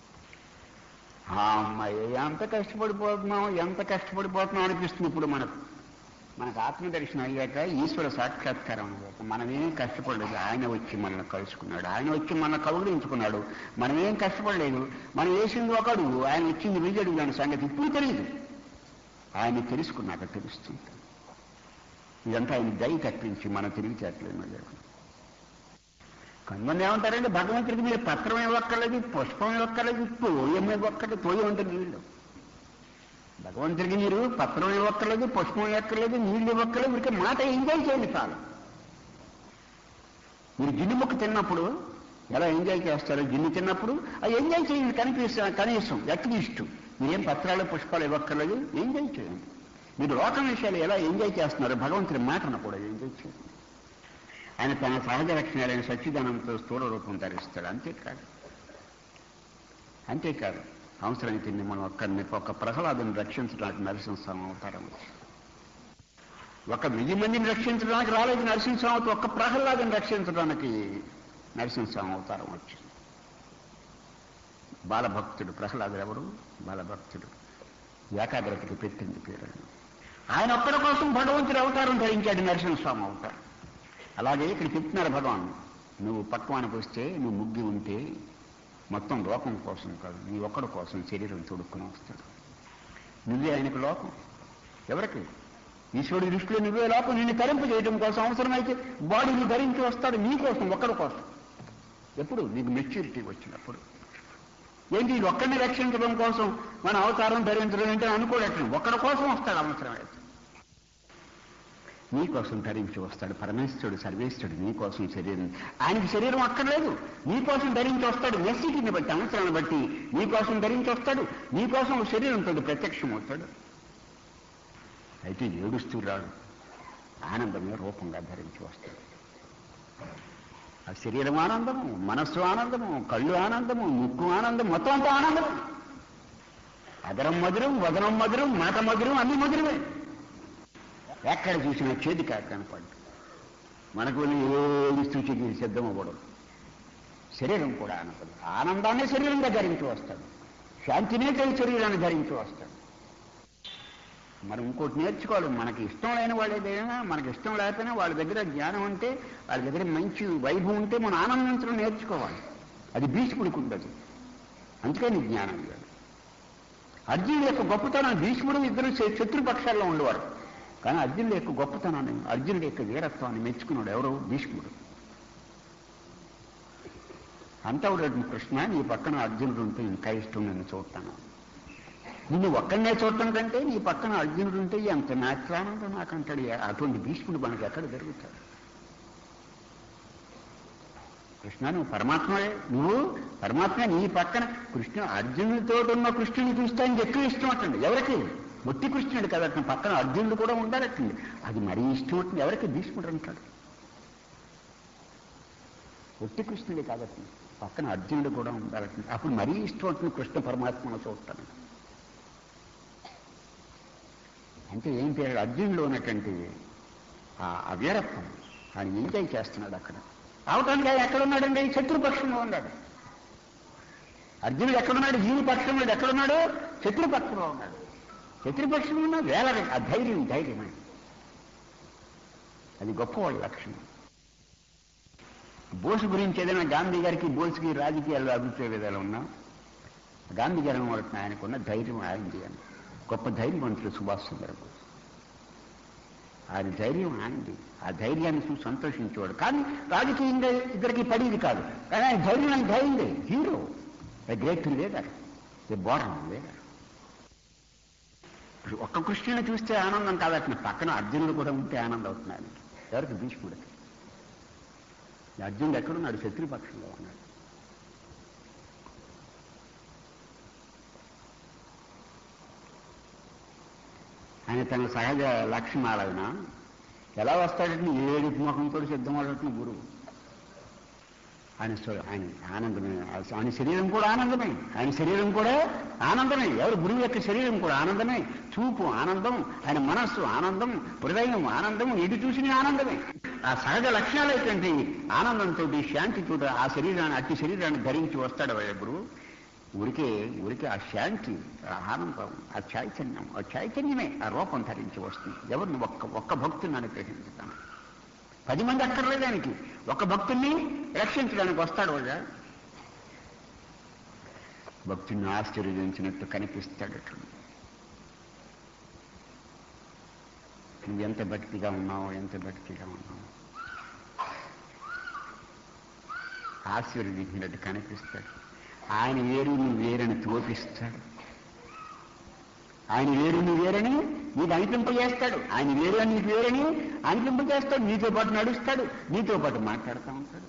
ఆ అమ్మాయి ఎంత కష్టపడిపోతున్నాం ఎంత కష్టపడిపోతున్నాం అనిపిస్తుంది ఇప్పుడు మనకు మనకు ఆత్మదర్శనం అయ్యాక ఈశ్వర సాక్షాత్కారం అయ్యాక మనమేం కష్టపడలేదు ఆయన వచ్చి మనల్ని కలుసుకున్నాడు ఆయన వచ్చి మన కౌగులించుకున్నాడు మనమేం కష్టపడలేదు మనం వేసింది ఒక అడుగు ఆయన వచ్చింది వెయ్యి అడుగు అనే సంగతి ఇప్పుడు తెలియదు ఆయన తెలుసుకున్నాక తెలుస్తుంది ఇదంతా ఆయన దయ తప్పించి మనం తెలివితేటలేదు మళ్ళీ కొంతమంది ఏమంటారంటే భగవంతుడికి మీరు పత్రం ఇవ్వక్కర్లేదు పుష్పం ఇవ్వక్కర్లేదు తోయం ఇవ్వక్కర్లేదు తోయం అంటే నీళ్ళు భగవంతుడికి మీరు పత్రం ఇవ్వక్కర్లేదు పుష్పం ఇవ్వక్కర్లేదు నీళ్ళు ఇవ్వక్కర్లేదు ఇక మాట ఎంజాయ్ చేయండి చాలు మీరు జిన్ను ముక్క తిన్నప్పుడు ఎలా ఎంజాయ్ చేస్తారో జిన్ను తిన్నప్పుడు ఆ ఎంజాయ్ చేయండి కనిపిస్తా కనీసం అట్లీస్ట్ మీరేం పత్రాలు పుష్పాలు ఇవ్వక్కర్లేదు ఎంజాయ్ చేయండి మీరు లోకం విషయాలు ఎలా ఎంజాయ్ చేస్తున్నారో భగవంతుడి మాటను కూడా ఎంజాయ్ చేయండి ఆయన తన సహజ లక్షణాలైన సచ్చిదానంతో స్థూల రూపం ధరిస్తాడు అంతేకాదు అంతేకాదు అవసరానికి మిమ్మల్ని ఒక్కరిని ఒక ప్రహ్లాదుని రక్షించడానికి నరసింహస్వామి అవతారం వచ్చింది ఒక వెయ్యి మందిని రక్షించడానికి రాలేదు నరసింహస్వామి ఒక్క ప్రహ్లాదుని రక్షించడానికి నరసింహస్వామి అవతారం వచ్చింది బాలభక్తుడు ప్రహ్లాదుడు ఎవరు బాలభక్తుడు ఏకాగ్రతకి పెట్టింది పేరు ఆయన ఒక్కడి కోసం భగవంతుడు అవతారం ధరించాడు నరసింహస్వామి అవతారం అలాగే ఇక్కడ చెప్తున్నారు భగవాన్ నువ్వు పక్వానికి వస్తే నువ్వు ముగ్గి ఉంటే మొత్తం లోకం కోసం కాదు నీ ఒక్కడి కోసం శరీరం తొడుక్కుని వస్తాడు నువ్వే ఆయనకు లోకం ఎవరికి ఈశ్వరుడి దృష్టిలో నువ్వే లోకం నిన్ను తరింపు చేయడం కోసం అవసరమైతే బాడీని ధరించి వస్తాడు నీ కోసం ఒక్కడి కోసం ఎప్పుడు నీకు మెచ్యూరిటీ వచ్చినప్పుడు ఏంటి ఇది ఒక్కడిని రక్షించడం కోసం మన అవతారం ధరించడం ఏంటని అనుకోలేట్లేదు ఒక్కడి కోసం వస్తాడు అవసరమైతే నీ కోసం ధరించి వస్తాడు పరమేశ్వరుడు సర్వేశ్వరుడు నీ కోసం శరీరం ఆయనకి శరీరం అక్కర్లేదు నీ కోసం ధరించి వస్తాడు నెసిటీని బట్టి అవసరాన్ని బట్టి నీ కోసం ధరించి వస్తాడు నీ కోసం శరీరంతో ప్రత్యక్షం అవుతాడు అయితే ఏడుస్తూ రాడు ఆనందమే రూపంగా ధరించి వస్తాడు ఆ శరీరం ఆనందము మనస్సు ఆనందము కళ్ళు ఆనందము ముక్కు ఆనందం మొత్తం అంతా ఆనందం అదరం మధురం వదనం మధురం మాట మధురం అన్ని మధురమే ఎక్కడ చూసినా చేతి కనపడ్డు మనకు వెళ్ళి ఏడుస్తూ చెయ్యి సిద్ధం అవ్వడం శరీరం కూడా ఆనందం ఆనందాన్ని శరీరంగా ధరించి వస్తాడు శాంతినే తన శరీరాన్ని ధరించి వస్తాడు మనం ఇంకోటి నేర్చుకోవాలి మనకి ఇష్టం లేని వాళ్ళు ఏదైనా మనకి ఇష్టం లేకపోయినా వాళ్ళ దగ్గర జ్ఞానం ఉంటే వాళ్ళ దగ్గర మంచి వైభవం ఉంటే మనం ఆనందించడం నేర్చుకోవాలి అది భీష్ముడికి ఉండదు అందుకని జ్ఞానం లేదు అర్జునుడు యొక్క గొప్పతనం భీష్ముడు ఇద్దరు శ- శత్రుపక్షాల్లో ఉండేవారు కానీ అర్జునుడు యొక్క గొప్పతనాన్ని అర్జునుడి యొక్క వీరత్వాన్ని మెచ్చుకున్నాడు ఎవరు భీష్ముడు అంతా ఉన్నాడు కృష్ణ నీ పక్కన అర్జునుడు ఉంటే ఇంకా ఇష్టం నేను చూస్తాను నిన్ను ఒక్కడనే చూడటం కంటే నీ పక్కన అర్జునుడు ఉంటే ఎంత నాట్యానందం నాకంటాడు అటువంటి భీష్ముడు మనకి ఎక్కడ జరుగుతాడు కృష్ణ నువ్వు పరమాత్మవే నువ్వు పరమాత్మ నీ పక్కన కృష్ణ అర్జునుడితో ఉన్న కృష్ణుని చూస్తే ఆయనకి ఎక్కువ ఇష్టం అట్టండి ఎవరికి మొట్టి కృష్ణుడు కదా అతను పక్కన అర్జునుడు కూడా ఉండాలట్టండి అది మరీ ఇష్టం అవుతుంది ఎవరికి భీష్ముడు అంటాడు ఒట్టి కృష్ణుడే కాబట్టి పక్కన అర్జునుడు కూడా ఉండాలంటే అప్పుడు మరీ ఇష్టం అవుతుంది కృష్ణ పరమాత్మను చూస్తాను అంటే ఏంటి అర్జునులో ఉన్నటువంటి ఆ అవ్యరత్వం ఆయన ఎంజాయ్ చేస్తున్నాడు అక్కడ అవటానికి ఆయన ఎక్కడున్నాడండి శత్రుపక్షంలో ఉన్నాడు అర్జునుడు ఎక్కడున్నాడు జీవి పక్షంలో ఎక్కడున్నాడు శత్రుపక్షంలో ఉన్నాడు శత్రుపక్షంలో ఉన్న వేల ఆ ధైర్యం ధైర్యమే అది గొప్పవాడి లక్షణం బోసు గురించి ఏదైనా గాంధీ గారికి బోసుకి రాజకీయాల్లో అభిప్రాయ విధాలు ఉన్నా గాంధీ గారి వాళ్ళకి ఆయనకున్న ధైర్యం ఆయనది అని గొప్ప ధైర్యవంతుడు సుభాష్ చంద్రబోస్ ఆయన ధైర్యం ఆయనది ఆ ధైర్యాన్ని చూసి సంతోషించేవాడు కానీ రాజకీయంగా ఇద్దరికి పడేది కాదు కానీ ఆయన ధైర్యం ఆయన ధైర్యందే hero a great leader a born leader ఇప్పుడు ఒక్క కృష్ణుని చూస్తే ఆనందం కాదట్న పక్కన అర్జునుడు కూడా ఉంటే ఆనందం అవుతుంది ఆయనకి ఎవరికి భీష్ముడికి ఈ అర్జునుడు ఎక్కడున్నాడు శత్రుపక్షంలో ఉన్నాడు ఆయన తన సహజ లక్షణాలైన ఎలా వస్తాడంటే ఏడు ముఖంతో సిద్ధమవుతున్న గురువు ఆయన స్వ- ఆయన ఆనందమే ఆయన శరీరం కూడా ఆనందమే ఆయన శరీరం కూడా ఆనందమే ఎవరు గురువు యొక్క శరీరం కూడా ఆనందమే చూపు ఆనందం ఆయన మనస్సు ఆనందం హృదయం ఆనందం ఎటు చూసిన ఆనందమే ఆ సహజ లక్షణాలు ఏంటంటే ఆనందంతో శాంతితో ఆ శరీరాన్ని అట్టి శరీరాన్ని ధరించి వస్తాడు వాళ్ళ గురువు ఊరికే ఊరికే ఆ శాంతి ఆ ఆనందం ఆ చైతన్యం ఆ చైతన్యమే ఆ రూపం ధరించి వస్తుంది ఎవరిని ఒక్క ఒక్క భక్తుని అనుగ్రహించుతాను పది మంది అక్కర్లేదు ఆయనకి ఒక భక్తుల్ని రక్షించడానికి వస్తాడు వాడు భక్తుని ఆశీర్వదించినట్టు కనిపిస్తాడు అట్లా నువ్వు ఎంత భక్తిగా ఉన్నావు ఎంత భక్తిగా ఉన్నావు ఆశీర్వదించినట్టు కనిపిస్తాడు ఆయన వేరు నువ్వు వేరని తోపిస్తాడు ఆయన వేరు నువ్వు వేరని నీకు అనిపింపజేస్తాడు ఆయన వేరు అని నీకు వేరని అనిపింపజేస్తాడు నీతో పాటు నడుస్తాడు నీతో పాటు మాట్లాడుతూ ఉంటాడు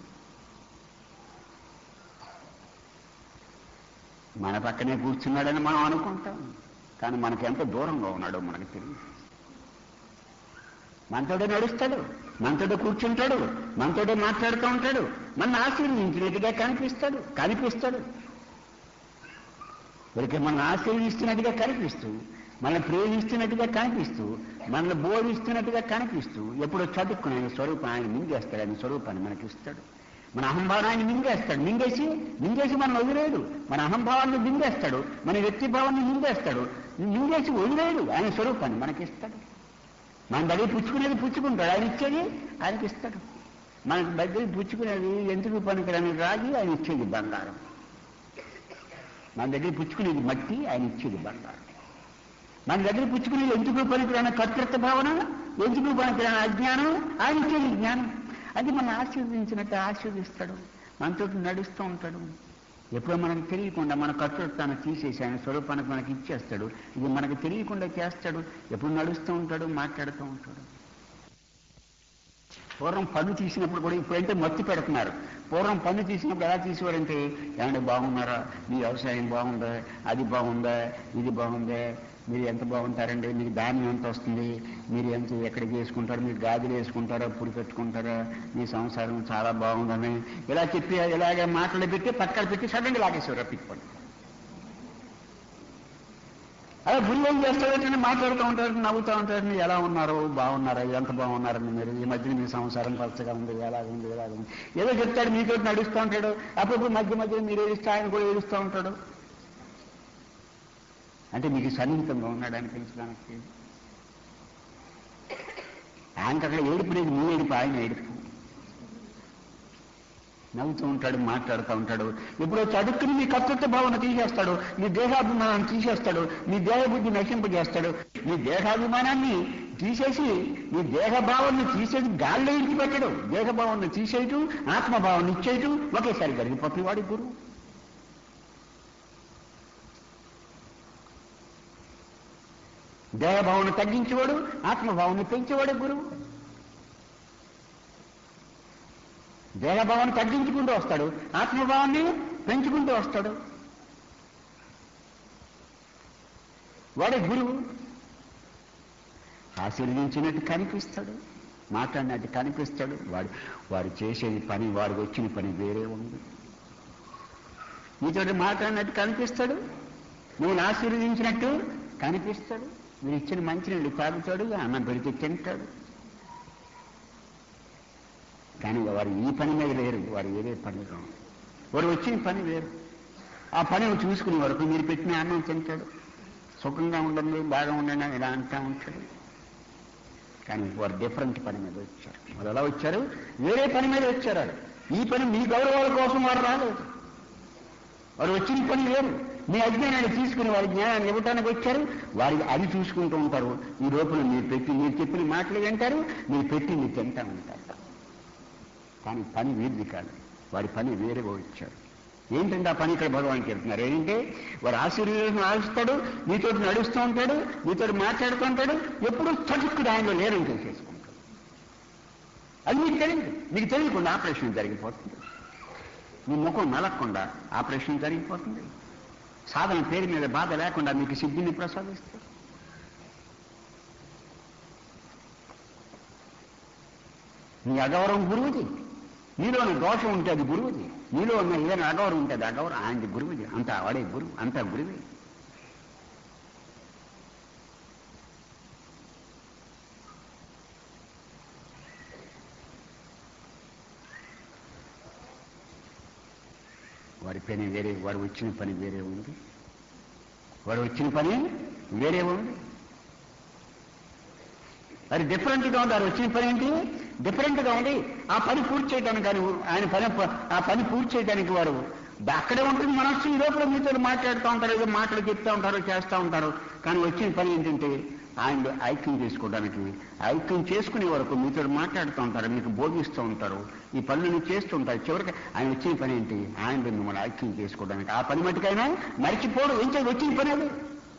మన పక్కనే కూర్చున్నాడని మనం అనుకుంటాం కానీ మనకి ఎంత దూరంగా ఉన్నాడో మనకు తెలియదు మనతోడే నడుస్తాడు మనతోడే కూర్చుంటాడు మనతోడే మాట్లాడుతూ ఉంటాడు మన ఆశీర్వదించినట్టుగా కనిపిస్తాడు కనిపిస్తాడు ఇక మనం ఆశీర్వదిస్తున్నట్టుగా కనిపిస్తూ మనల్ని ప్రేమిస్తున్నట్టుగా కనిపిస్తూ మనల్ని బోధిస్తున్నట్టుగా కనిపిస్తూ ఎప్పుడో చదువుకుని ఆయన స్వరూపం ఆయన మింగేస్తాడు ఆయన స్వరూపాన్ని మనకి ఇస్తాడు మన అహంభావాన్ని మింగేస్తాడు మింగేసి మింగేసి మనం వదిలేడు మన అహంభావాన్ని మింగేస్తాడు మన వ్యక్తిభావాన్ని మింగేస్తాడు మింగేసి వదిలేడు ఆయన స్వరూపాన్ని మనకి ఇస్తాడు మన దగ్గర పుచ్చుకునేది పుచ్చుకుంటాడు ఆయన ఇచ్చేది ఆయనకి ఇస్తాడు మన దగ్గర పుచ్చుకునేది ఎందుకు పనికిరాని రాగి ఆయన ఇచ్చేది బంగారం మన దగ్గర పుచ్చుకునేది మట్టి ఆయన ఇచ్చేది బంగారం మన దగ్గర పుచ్చుకునేది ఎందుకు పనికిరాని కర్తృత్వ భావన ఎందుకు పనికిరాని అజ్ఞానం ఆయన ఇచ్చేది జ్ఞానం అది మనం ఆశీర్వదించినట్టు ఆశీర్వదిస్తాడు మనతో నడుస్తూ ఉంటాడు ఎప్పుడో మనకు తెలియకుండా మన కర్తృత్వాన్ని తీసేసి ఆయన స్వరూపానికి మనకి ఇచ్చేస్తాడు ఇది మనకు తెలియకుండా చేస్తాడు ఎప్పుడు నడుస్తూ ఉంటాడు మాట్లాడుతూ ఉంటాడు పూర్వం పన్ను తీసినప్పుడు కూడా ఇప్పుడంటే మత్తి పెడుతున్నారు పూర్వం పన్ను తీసినప్పుడు ఎలా తీసేవారంటే ఏమంటే బాగున్నారా మీ వ్యవసాయం బాగుందా అది బాగుందా ఇది బాగుందా మీరు ఎంత బాగుంటారండి మీకు ధాన్యం ఎంత వస్తుంది మీరు ఎంత ఎక్కడికి వేసుకుంటారు మీరు గాజులు వేసుకుంటారా పుడి పెట్టుకుంటారా మీ సంసారం చాలా బాగుందని ఇలా చెప్పి ఇలాగే మాటలు పెట్టి పక్కన పెట్టి సడన్గా లాగేసేవారు పిట్టుకోండి అలా గురువు ఏం చేస్తాడంటే మాట్లాడుతూ ఉంటారు నవ్వుతూ ఉంటారు ఎలా ఉన్నారు బాగున్నారా ఎంత బాగున్నారని మీరు ఈ మధ్యన మీ సంసారం పచ్చగా ఉంది ఎలా ఉంది ఎలా ఉంది ఏదో చెప్తాడు మీతో నడుస్తూ ఉంటాడు అప్పుడప్పుడు మధ్య మధ్య మీరు ఏడుస్తూ ఆయన కూడా ఏడుస్తూ ఉంటాడు అంటే మీకు సన్నిహితంగా ఉన్నాడు అనిపించడానికి ఆయనకి అక్కడ ఏడుపు లేదు మీ ఏడుపు ఆయన ఏడుపు నవ్వుతూ ఉంటాడు మాట్లాడుతూ ఉంటాడు ఎప్పుడో చదువుకుని మీ కర్తృత్వ భావన తీసేస్తాడు మీ దేహాభిమానాన్ని తీసేస్తాడు మీ దేహబుద్ధి నశింపజేస్తాడు మీ దేహాభిమానాన్ని తీసేసి మీ దేహభావాన్ని తీసేసి గాల్లో ఇడిచిపెట్టడు దేహభావాన్ని తీసేయటం ఆత్మభావాన్ని ఇచ్చేయటం ఒకేసారి జరిగిపోతుంది వాడి గురువు దేహభావాన్ని తగ్గించేవాడు ఆత్మభావాన్ని పెంచేవాడు గురువు దేహభావాన్ని తగ్గించుకుంటూ వస్తాడు ఆత్మభావాన్ని పెంచుకుంటూ వస్తాడు వాడే గురువు ఆశీర్వదించినట్టు కనిపిస్తాడు మాట్లాడినట్టు కనిపిస్తాడు వాడు వాడు చేసేది పని వాడికి వచ్చిన పని వేరే ఉంది నీతో మాట్లాడినట్టు కనిపిస్తాడు నువ్వు ఆశీర్వదించినట్టు కనిపిస్తాడు మీరు ఇచ్చిన మంచినీళ్ళు తాగుతాడు అన్నం పెడితే తింటాడు కానీ వారు ఈ పని మీద లేరు వారు వేరే పని వారు వచ్చిన పని వేరు ఆ పని చూసుకునే వరకు మీరు పెట్టిన అన్నం తింటాడు సుఖంగా ఉండండి బాగా ఉండండి అని ఇలా అంటా ఉంటాడు కానీ వారు డిఫరెంట్ పని మీద వచ్చారు వారు ఎలా వచ్చారు వేరే పని మీద వచ్చారు వాళ్ళు. ఈ పని మీ గౌరవాల కోసం వారు రాలేదు వారు వచ్చిన పని వేరు మీ అజ్ఞానాన్ని తీసుకుని వారి జ్ఞానాన్ని ఇవ్వటానికి వచ్చారు వారి అది చూసుకుంటూ ఉంటారు ఈ లోపల మీరు పెట్టి మీరు చెప్పిన మాటలు వింటారు మీరు పెట్టి మీరు తింటా ఉంటారు కానీ పని వీరిది కాదు వారి పని వేరేగా వచ్చారు ఏంటంటే ఆ పని ఇక్కడ భగవాన్కి వెళ్తున్నారు ఏంటంటే వారు ఆశీర్వాదం ఆశిస్తాడు మీతో నడుస్తూ ఉంటాడు మీతో మాట్లాడుతూ ఉంటాడు ఎప్పుడు చటుక్కుడు ఆయనలో లేరం చేసేసుకుంటాడు అది మీకు తెలియదు మీకు తెలియకుండా ఆపరేషన్ జరిగిపోతుంది మీ ముఖం నలగకుండా ఆపరేషన్ జరిగిపోతుంది సాధన పేరు మీద బాధ లేకుండా మీకు సిద్ధిని ప్రసాదిస్తారు మీ అగౌరవం గురువుది నీలోని దోషం ఉంటే అది గురువుది నీలో ఉన్న ఏదైనా అగౌరవం ఉంటే అది అగౌరవం ఆయనది గురువుది అంతా వాడే గురువు అంతా గురువే వాడి పని వేరే వాడు వచ్చిన పని వేరే ఉంది వాడు వచ్చిన పని వేరే ఉంది అది డిఫరెంట్గా ఉంది అది వచ్చిన పని ఏంటి డిఫరెంట్గా ఉంది ఆ పని పూర్తి చేయడానికి కానీ ఆయన పని ఆ పని పూర్తి చేయడానికి వారు అక్కడే ఉంటుంది మనస్సు ఈ లోపల మీతో మాట్లాడుతూ ఉంటారు ఏదో మాటలు చెప్తూ ఉంటారు చేస్తూ ఉంటారు కానీ వచ్చిన పని ఏంటంటే ఆయన ఐక్యం చేసుకోవడానికి ఐక్యం చేసుకునే వరకు మీతో మాట్లాడుతూ ఉంటారు మీకు బోధిస్తూ ఉంటారు ఈ పనులను చేస్తూ ఉంటారు చివరికి ఆయన వచ్చిన పని ఏంటి ఆయన మిమ్మల్ని ఐక్యం చేసుకోవడానికి ఆ పని మట్టుకైనా మర్చిపోడు ఏం చేయాలి వచ్చిన పని అది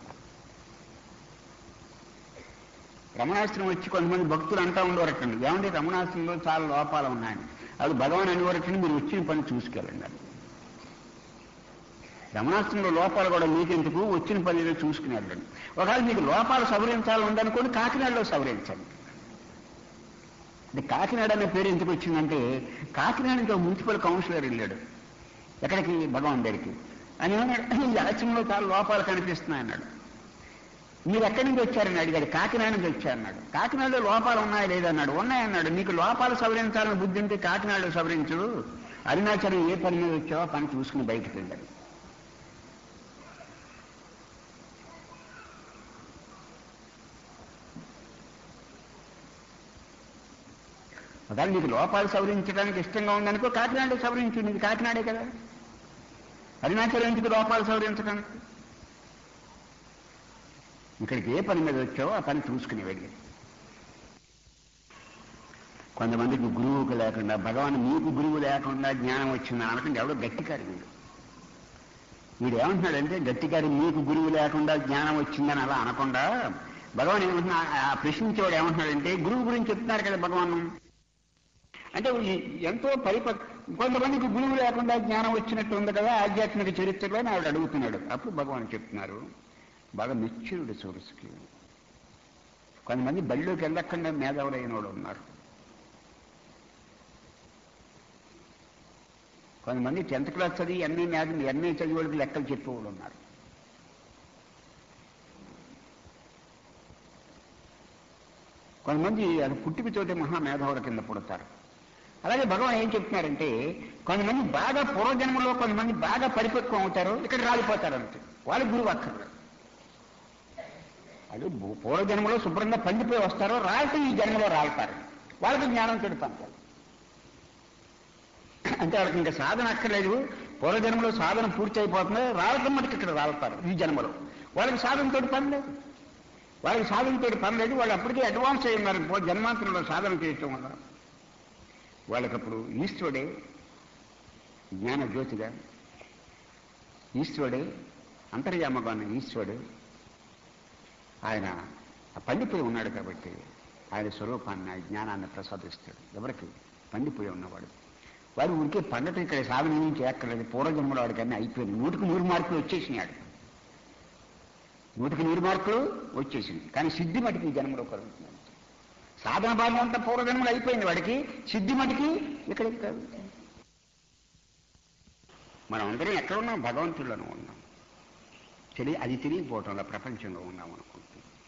రమణాశ్రమం వచ్చి కొంతమంది భక్తులు అంటా ఉండేవారటండి ఏమంటే రమణాశ్రమంలో చాలా లోపాలు ఉన్నాయని అది భగవాన్ అనేవారటండి మీరు వచ్చిన పని చూసుకెళ్ళండి అది రమణాశ్రమంలో లోపాలు కూడా మీకెందుకు వచ్చిన పని ఏదో చూసుకుని వెళ్ళండి ఒకవేళ మీకు లోపాలు సవరించాలి ఉందనుకోండి కాకినాడలో సవరించండి అంటే కాకినాడ అనే పేరు ఎందుకు వచ్చిందంటే కాకినాడకి ఒక మున్సిపల్ కౌన్సిలర్ వెళ్ళాడు ఎక్కడికి భగవాన్ దగ్గరికి అని ఏమన్నాడు ఈ ఆశ్రమంలో చాలా లోపాలు కనిపిస్తున్నాయి అన్నాడు మీరు ఎక్కడి నుంచి వచ్చారని అడిగాడు కాకినాడ నుంచి వచ్చారన్నాడు కాకినాడలో లోపాలు ఉన్నాయా లేదన్నాడు ఉన్నాయన్నాడు నీకు లోపాలు సవరించాలని బుద్ధి ఉంటే కాకినాడలో సవరించు అరుణాచలం ఏ పని మీద వచ్చావో ఆ పని చూసుకుని బయటకు వెళ్ళాడు ఒకవేళ నీకు లోపాలు సవరించడానికి ఇష్టంగా ఉందనుకో కాకినాడ సవరించు నీది కాకినాడే కదా అరుణాచలం ఎందుకు లోపాలు సవరించడానికి ఇక్కడికి ఏ పని మీద వచ్చావో ఆ పని చూసుకుని వెళ్ళి కొంతమందికి గురువుకు లేకుండా భగవాన్ మీకు గురువు లేకుండా జ్ఞానం వచ్చింది అనకుండా ఎవడో గట్టికారి వీడు వీడు ఏమంటున్నాడంటే గట్టికారి మీకు గురువు లేకుండా జ్ఞానం వచ్చిందని అలా అనకుండా భగవాన్ ఏమంటున్నా ఆ ప్రశ్నించేవాడు ఏమంటున్నాడంటే గురువు గురించి చెప్తున్నారు కదా భగవాన్ అంటే ఈ ఎంతో పరిపక్ కొంతమందికి గురువు లేకుండా జ్ఞానం వచ్చినట్టు ఉంది కదా ఆధ్యాత్మిక చరిత్రలో ఆవిడ అడుగుతున్నాడు అప్పుడు భగవాన్ చెప్తున్నారు బాగా మెచ్యూర్డ్ సోర్స్కి కొంతమంది బళ్ళోకి వెళ్ళకుండా మేధావులైన వాడు ఉన్నారు కొంతమంది టెన్త్ క్లాస్ చదివి ఎన్ఏ మ్యాథ్ ఎన్ఏ చదివి వాళ్ళకి లెక్కలు చెప్పేవాళ్ళు ఉన్నారు కొంతమంది అది పుట్టికి చోటే మహా మేధావుల కింద పుడతారు అలాగే భగవాన్ ఏం చెప్తున్నారంటే కొంతమంది బాగా పూర్వజన్మలో కొంతమంది బాగా పరిపక్వం అవుతారు ఇక్కడ రాలిపోతారు అంతే వాళ్ళకి గురువు అక్కర్లేదు అది భూ- పూర్వజన్మలో శుభ్రంగా పండిపోయి వస్తారో రాలితే ఈ జన్మలో రాలుతారు వాళ్ళకి జ్ఞానం చెడుతారు అంటే వాళ్ళకి ఇంకా సాధన అక్కర్లేదు పూర్వజన్మలో సాధన పూర్తి అయిపోతుంది రావటం మటుకు ఇక్కడ రాలుతారు ఈ జన్మలో వాళ్ళకి సాధనతోటి పని లేదు వాళ్ళకి సాధనతోటి పని లేదు వాళ్ళు అప్పటికే అడ్వాన్స్ అయి ఉన్నారు పో- జన్మాంతరంలో సాధన చేయటం వల్ల వాళ్ళకప్పుడు ఈశ్వరుడే జ్ఞాన జ్యోతిగా ఈశ్వరుడే అంతర్యామగా ఉన్న ఈశ్వరుడు ఆయన పండిపోయి ఉన్నాడు కాబట్టి ఆయన స్వరూపాన్ని ఆ జ్ఞానాన్ని ప్రసాదిస్తాడు ఎవరికి పండిపోయి ఉన్నవాడు వాడు ఊరికే పండటం ఇక్కడ సాధన ఏం చేయక్కర్లేదు పూర్వజన్మలో వాడికి అన్నీ అయిపోయింది నూటికి నూరు మార్కులు వచ్చేసినాడు నూటికి నూరు మార్కులు వచ్చేసింది కానీ సిద్ధి మటుకు ఈ జన్మలో కలుగుతుంది సాధన భాగం అంతా పూర్వజన్మలో అయిపోయింది వాడికి సిద్ధి మటుకి ఇక్కడ కలుగుతుంది మనం అందరం ఎక్కడ ఉన్నాం భగవంతుల్లోనూ ఉన్నాం తెలియ అది తెలియకపోవటంలో ప్రపంచంలో ఉన్నాం అనుకుంటున్నాం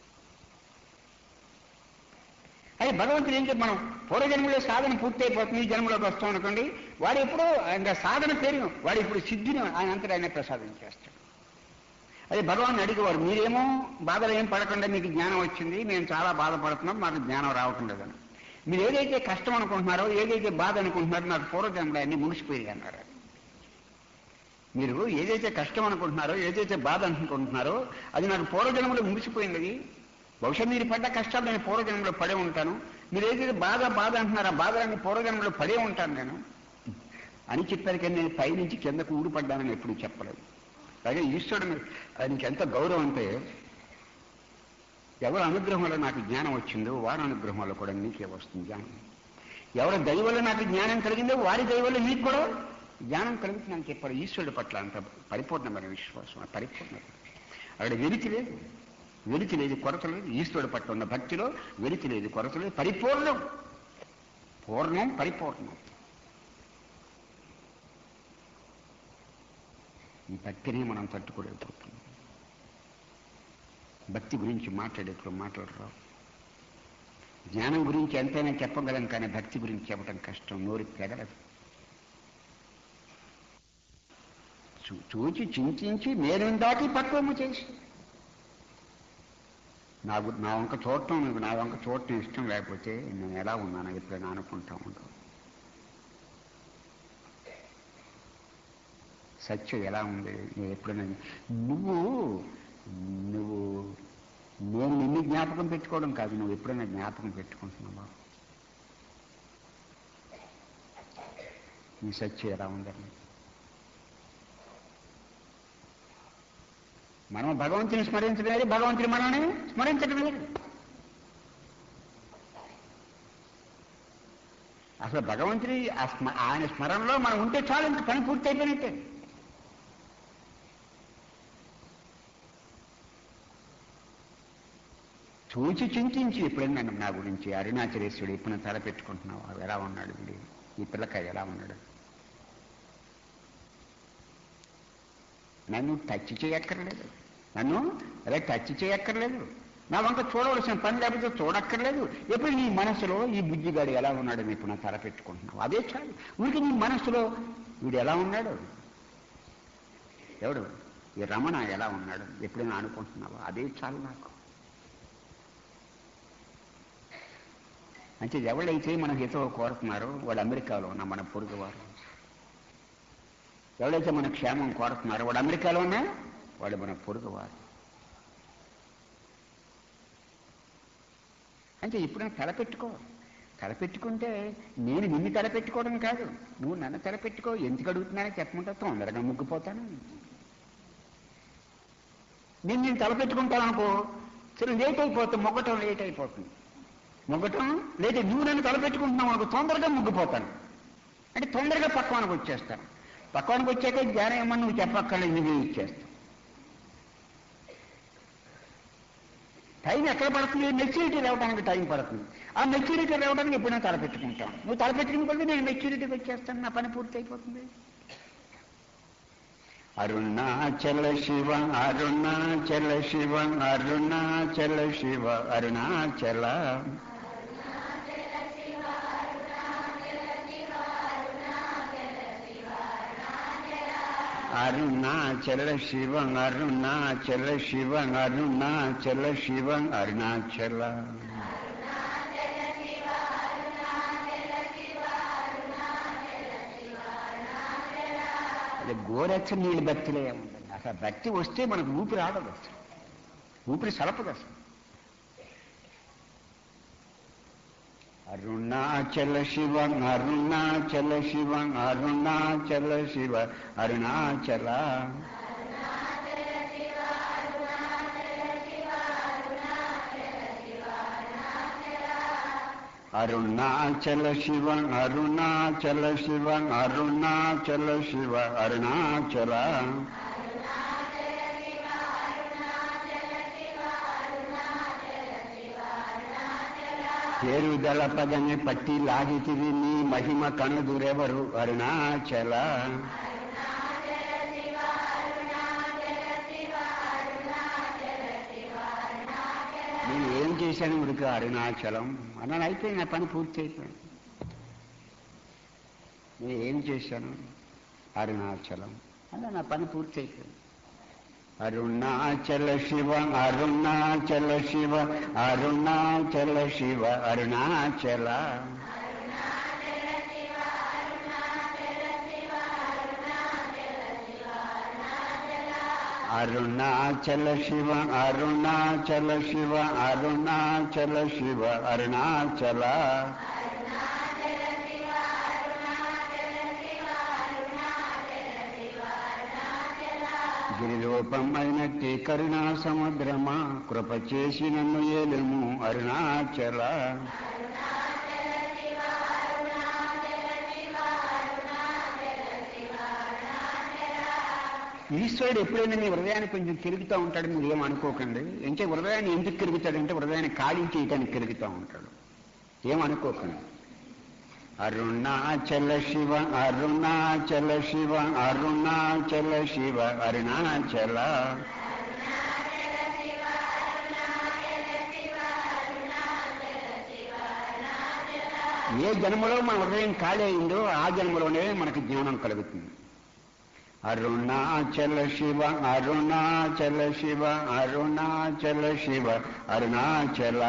అదే భగవంతుడు ఏం చెప్పి మనం పూర్వజన్మలో సాధన పూర్తి అయిపోతుంది ఈ జన్మలోకి వస్తాం అనుకోండి వాడు ఎప్పుడో ఇంకా సాధన పేరు వాడు ఇప్పుడు సిద్ధిని ఆయన అంతటా ఆయన ప్రసాదం చేస్తాడు అదే భగవాన్ అడిగేవారు మీరేమో బాధలు ఏం పడకుండా మీకు జ్ఞానం వచ్చింది మేము చాలా బాధపడుతున్నాం మాకు జ్ఞానం రావటం లేదని మీరు ఏదైతే కష్టం అనుకుంటున్నారో ఏదైతే బాధ అనుకుంటున్నారో నాకు పూర్వజన్మలో అన్ని మునిసిపోయి అన్నారు మీరు ఏదైతే కష్టం అనుకుంటున్నారో ఏదైతే బాధ అనుకుంటున్నారో అది నాకు పూర్వజన్మలో ముగిసిపోయింది బహుశా మీరు పడ్డ కష్టాలు నేను పూర్వజన్మలో పడే ఉంటాను మీరు ఏదైతే బాధ బాధ అంటున్నారో ఆ బాధలన్నీ పూర్వజన్మలో పడే ఉంటాను నేను అని చెప్పారు కానీ నేను పైనుంచి కిందకు ఊడిపడ్డానని ఎప్పుడు చెప్పలేదు అలాగే ఈశ్వరుడు మీద ఆయనకి ఎంత గౌరవం అంటే ఎవరి అనుగ్రహం వల్ల నాకు జ్ఞానం వచ్చిందో వారి అనుగ్రహం వల్ల కూడా నీకే వస్తుంది జ్ఞానం ఎవరి దయ వల్ల నాకు జ్ఞానం కలిగిందో వారి దయ వల్ల నీకు కూడా జ్ఞానం కలుగుతుందని చెప్పారు ఈశ్వరుడు పట్ల అంత పరిపూర్ణమైన విశ్వాసం ఆ పరిపూర్ణత అక్కడ వెలితి లేదు వెలితి లేదు కొరత లేదు ఈశ్వరుడు పట్ల ఉన్న భక్తిలో వెలితి లేదు కొరత లేదు పరిపూర్ణం పూర్ణం పరిపూర్ణం ఈ భక్తిని మనం తట్టుకోలేకపోతున్నాం భక్తి గురించి మాట్లాడేప్పుడు మాట్లాడరావు జ్ఞానం గురించి ఎంతైనా చెప్పగలం కానీ భక్తి గురించి చెప్పడం కష్టం నోరు పెగలదు చూ- చూచి చింతించి నేను దాటి పక్వము చేసి నాకు నా వంక చూడటం నీకు నా వంక చూడటం ఇష్టం లేకపోతే నేను ఎలా ఉన్నాను ఎప్పుడైనా అనుకుంటా ఉంటాను సత్యం ఎలా ఉంది నేను ఎప్పుడైనా నువ్వు నువ్వు నేను నిన్ను జ్ఞాపకం పెట్టుకోవడం కాదు నువ్వు ఎప్పుడైనా జ్ఞాపకం పెట్టుకుంటున్నావా ఈ సత్యం ఎలా ఉందని మనం భగవంతుని స్మరించడం లేదు భగవంతుని మనల్ని స్మరించడం లేదు అసలు భగవంతుని ఆ స్మ- ఆయన స్మరణలో మనం ఉంటే చాలు ఇంక పని పూర్తి అయిపోయినట్టే చూచి చింతించి ఎప్పుడైనా నన్ను నా గురించి అరుణాచలేశ్వరుడు ఎప్పుడు తల పెట్టుకుంటున్నావు అవి ఎలా ఉన్నాడు వీడు ఈ పిల్లకాయ ఎలా ఉన్నాడు నన్ను టచ్ చేయక్కర్లేదు నన్ను అలా టచ్ చేయక్కర్లేదు నా వంక చూడవలసిన పని లేకపోతే చూడక్కర్లేదు ఎప్పుడు నీ మనసులో ఈ బుజ్జిగాడు ఎలా ఉన్నాడు అని ఇప్పుడు నా తల పెట్టుకుంటున్నావు అదే చాలు ఊరికి నీ మనసులో వీడు ఎలా ఉన్నాడు ఎవడు ఈ రమణ ఎలా ఉన్నాడు ఎప్పుడైనా అనుకుంటున్నావా అదే చాలు నాకు అంటే ఎవరైతే మన హితవు కోరుతున్నారో వాడు అమెరికాలో ఉన్న మన పొరుగువారు ఎవరైతే మన క్షేమం కోరుతున్నారో వాడు అమెరికాలో ఉన్నా వాడు మన పొరుగువారు అంటే ఇప్పుడు తలపెట్టుకో తలపెట్టుకుంటే నేను నిన్ను తలపెట్టుకోవడం కాదు నువ్వు నన్ను తలపెట్టుకో ఎందుకు అడుగుతున్నానని చెప్పమంటే తొందరగా ముగ్గిపోతాను నేను నేను తలపెట్టుకుంటాను అనుకో సరే లేట్ అయిపోతుంది మొగ్గటం లేట్ అయిపోతుంది మొగ్గటం లేట్ నువ్వు నన్ను తలపెట్టుకుంటున్నావు అనుకో తొందరగా ముగ్గిపోతాను అంటే తొందరగా పక్వానికి వచ్చేస్తాను పక్వానికి వచ్చాక జ్ఞానం ఏమన్నా నువ్వు చెప్పక్కర్లేదు నువ్వే ఇచ్చేస్తావు టైం ఎక్కడ పడుతుంది మెచ్యూరిటీ రావడానికి టైం పడుతుంది ఆ మెచ్యూరిటీ రావడానికి ఎప్పుడైనా తలపెట్టుకుంటాం నువ్వు తలపెట్టుకుని కొద్ది నేను మెచ్యూరిటీకి వచ్చేస్తాను నా పని పూర్తి అయిపోతుంది అరుణాచల శివ అరుణాచల శివ అరుణాచల శివ అరుణాచల అరుణాచల శివ అరుణాచల శివ అరుణాచల శివ అరుణాచల అది గోరెచ్చ నీళ్ళు భక్తిలో ఏముందండి అసలు భక్తి వస్తే మనకు ఊపిరి ఆడదు అసలు ఊపిరి సలపదు అసలు అరుణాచల శివ అరుణాచల శివ అరుణాచల శివ అరుణాచల అరుణాచల శివ అరుణాచల శివ అరుణాచల శివ అరుణాచల పేరుదల పదని పట్టి లాగితివి నీ మహిమ కనుదురెవరు అరుణాచల నేను ఏం చేశాను ఉడికి అరుణాచలం అన్నాను అయిపోయింది నా పని పూర్తి అయిపోయింది నేను ఏం చేశాను అరుణాచలం అలా నా పని పూర్తి అయిపోయింది అరుణాచల శివ అరుణాచల శివ అరుణాచల శివ అరుణాచల అరుణాచల శివ అరుణాచల శివ అరుణాచల శివ అరుణాచల గిరిరూపమైనట్టి కరుణా సముద్రమా కృప చేసి నన్ను ఏలుము అరుణాచల ఈశ్వరుడు ఎప్పుడైనా మీ హృదయాన్ని కొంచెం తిరుగుతూ ఉంటాడు మీరు ఏమనుకోకండి ఇంకే హృదయాన్ని ఎందుకు తిరుగుతాడంటే హృదయాన్ని ఖాళీ చేయడానికి తిరుగుతూ ఉంటాడు ఏమనుకోకండి అరుణాచల శివ అరుణాచల శివ అరుణాచల శివ అరుణాచల ఏ జన్మలో మన హృదయం ఖాళీ అయిందో ఆ జన్మలోనే మనకు జ్ఞానం కలుగుతుంది అరుణాచల శివ అరుణాచల శివ అరుణాచల శివ అరుణాచల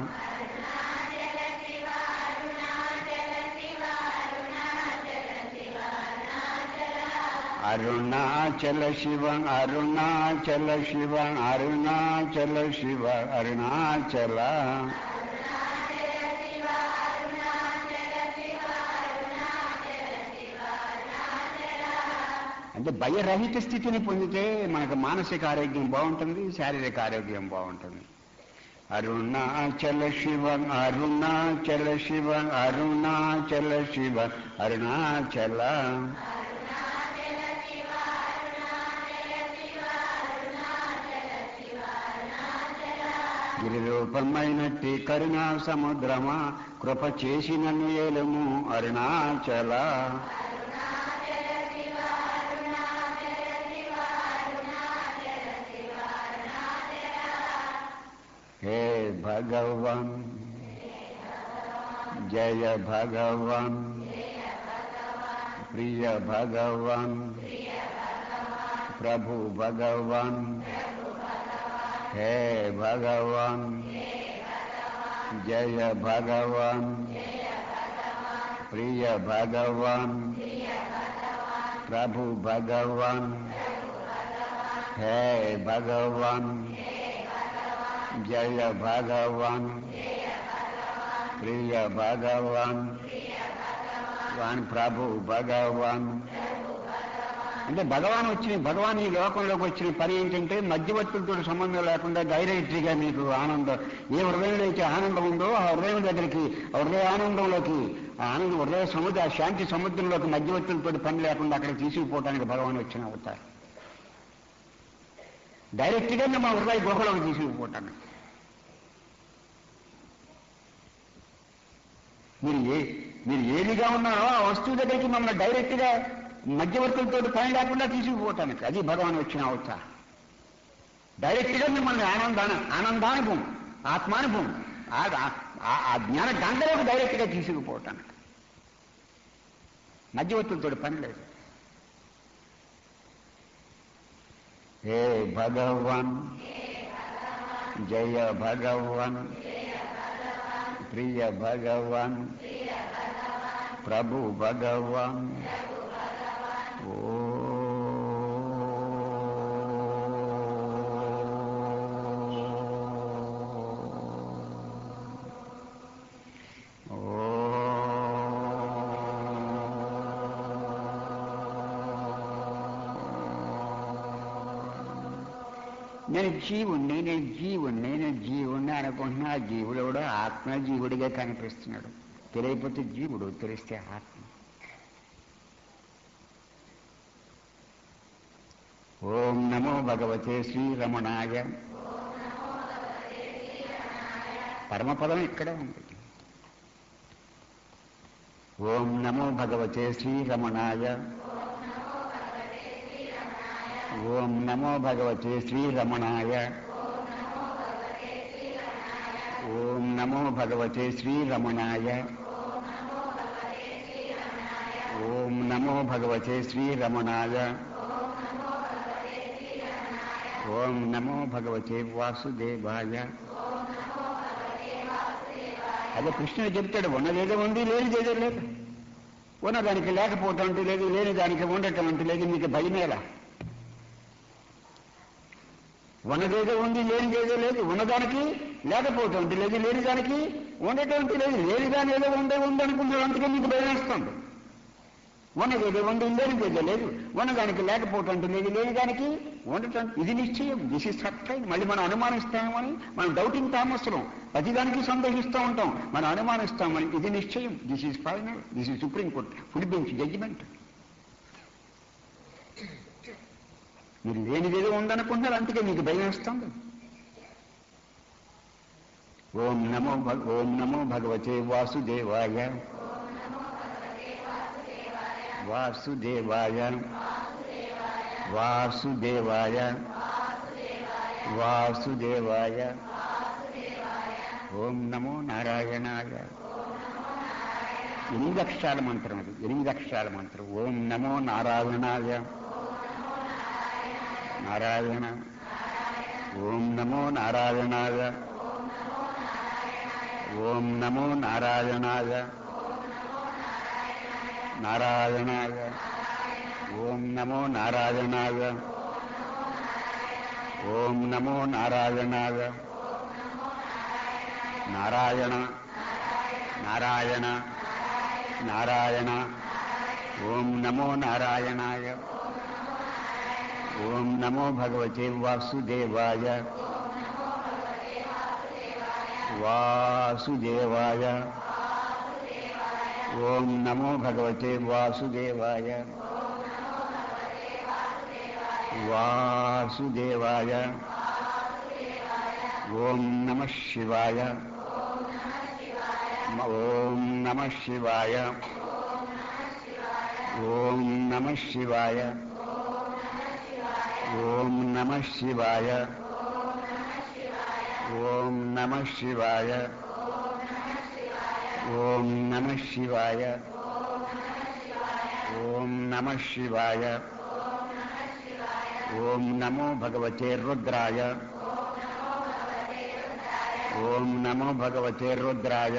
అరుణాచల శివ అరుణాచల శివ అరుణాచల శివ అరుణాచల అంటే భయరహిత స్థితిని పొందితే మనకు మానసిక ఆరోగ్యం బాగుంటుంది శారీరక ఆరోగ్యం బాగుంటుంది అరుణాచల శివ అరుణాచల శివ అరుణాచల శివ అరుణాచల గిరిరూపమైనట్టి కరుణా సముద్రమా కృప చేసి నన్ను ఏలము అరుణాచల हे भगवान जय भगवान प्रिय भगवान प्रभु भगवान हे भगवान జయ భగవాన్ ప్రియ భగవాన్ ప్రభు భగవాన్ హే భగవాన్ జయ భగవాన్ ప్రియ భగవాన్ వాన్ ప్రభు భగవాన్ అంటే భగవాన్ వచ్చిన భగవాన్ ఈ లోకంలోకి వచ్చిన పని ఏంటంటే మధ్యవర్తులతో సంబంధం లేకుండా డైరెక్ట్గా మీకు ఆనందం ఏ హృదయంలో అయితే ఆనందం ఉందో ఆ హృదయం దగ్గరికి ఆ హృదయ ఆనందంలోకి ఆ ఆనందం హృదయ సముద్ర ఆ శాంతి సముద్రంలోకి మధ్యవర్తులతో పని లేకుండా అక్కడ తీసుకుపోవడానికి భగవాన్ వచ్చిన అవుతారు డైరెక్ట్గా మా హృదయ గుహలోకి తీసుకుపోవటానికి మీరు ఏ మీరు ఏదిగా ఉన్నారో ఆ వస్తువు దగ్గరికి మమ్మల్ని డైరెక్ట్గా మధ్యవర్తులతో పని లేకుండా తీసుకుపోవటానికి అది భగవాన్ వచ్చిన అవతార డైరెక్ట్గా మిమ్మల్ని ఆనందాన ఆనందానుభవం ఆత్మానుభవం ఆ- ఆ- ఆ జ్ఞాన గంగలోకి డైరెక్ట్గా తీసుకుపోవటానికి మధ్యవర్తులతో పని లేదు హే భగవాన్ జయ భగవాన్ ప్రియ భగవాన్ ప్రభు భగవాన్ నేను జీవుణ్ణి నేను జీవుణ్ణి నేను జీవుణ్ణి అనుకుంటున్నా ఆ జీవుడు కూడా ఆత్మ జీవుడిగా కనిపిస్తున్నాడు తెలియకపోతే జీవుడు తెలిస్తే ఆత్మ ఓం నమో భగవతే శ్రీరమణాయ పరమపదం ఇక్కడే ఉంది ఓం నమో భగవతే శ్రీరమణాయ ఓం నమో భగవతే శ్రీరమణాయ ఓం నమో భగవతే శ్రీరమణాయ ఓం నమో భగవతే శ్రీరమణాయ ఓం నమో భగవతే వాసుదేవాయ అదే కృష్ణుడు చెప్తాడు ఉన్నదేదో ఉంది లేనిదేదో లేదు ఉన్నదానికి లేకపోవటం అంటూ లేదు లేని దానికి ఉండటం అంటూ లేదు మీకు భయమేలా ఉన్నదేదో ఉంది లేనిదేదో లేదు ఉన్నదానికి లేకపోవటం అంటూ లేదు లేని దానికి ఉండటం అంటూ లేదు లేని దాని ఏదో ఉండే ఉందనుకున్నాడు అందుకే మీకు భయం వేస్తుంది ఉన్నదేదో ఉంది లేనిదేదో లేదు ఉన్నదానికి లేకపోవటం అంటూ లేదు లేని దానికి ఉండటం ఇది నిశ్చయం దిస్ ఇస్ సత్యం మళ్ళీ మనం అనుమానిస్తామని మనం డౌటింగ్ తామస్సులం ప్రతిదానికి సందేహిస్తూ ఉంటాం మనం అనుమానిస్తామని ఇది నిశ్చయం this is final this is supreme court full bench judgement మీరు లేనిదేదో ఉందనుకుంటున్నారు అందుకే మీకు భయం వేస్తుంది ఓం నమో భగ- ఓం నమో భగవతే వాసుదేవాయ వాసుదేవాయ వాసుదేవాయ వాసుదేవాయ ఓం నమో నారాయణాయ ఎనిమిది అక్షరాల మంత్రం అది ఎనిమిది అక్షరాల మంత్రం ఓం నమో నారాయణాయ నారాయణ ఓం నమో నారాయణాయ ఓం నమో నారాయణాయ నారాయణాయ ఓం నమో నారాయణాయ ఓం నమో నారాయణాయ నారాయణ నారాయణ నారాయణ ఓం నమో నారాయణాయ ఓం నమో భగవతే వాసుదేవాయ వాసుదేవాయ ఓం నమో భగవతే వాసుదేవాయ వాసుదేవాయ ఓం నమ శివాయ ఓం నమ శివాయ ఓం నమ శివాయ ఓం నమ శివాయ ఓం నమ శివాయ ఓం నమ శివాయ ఓం నమ శివాయ ఓం నమో భగవతే రుద్రాయ ఓం నమో భగవతే రుద్రాయ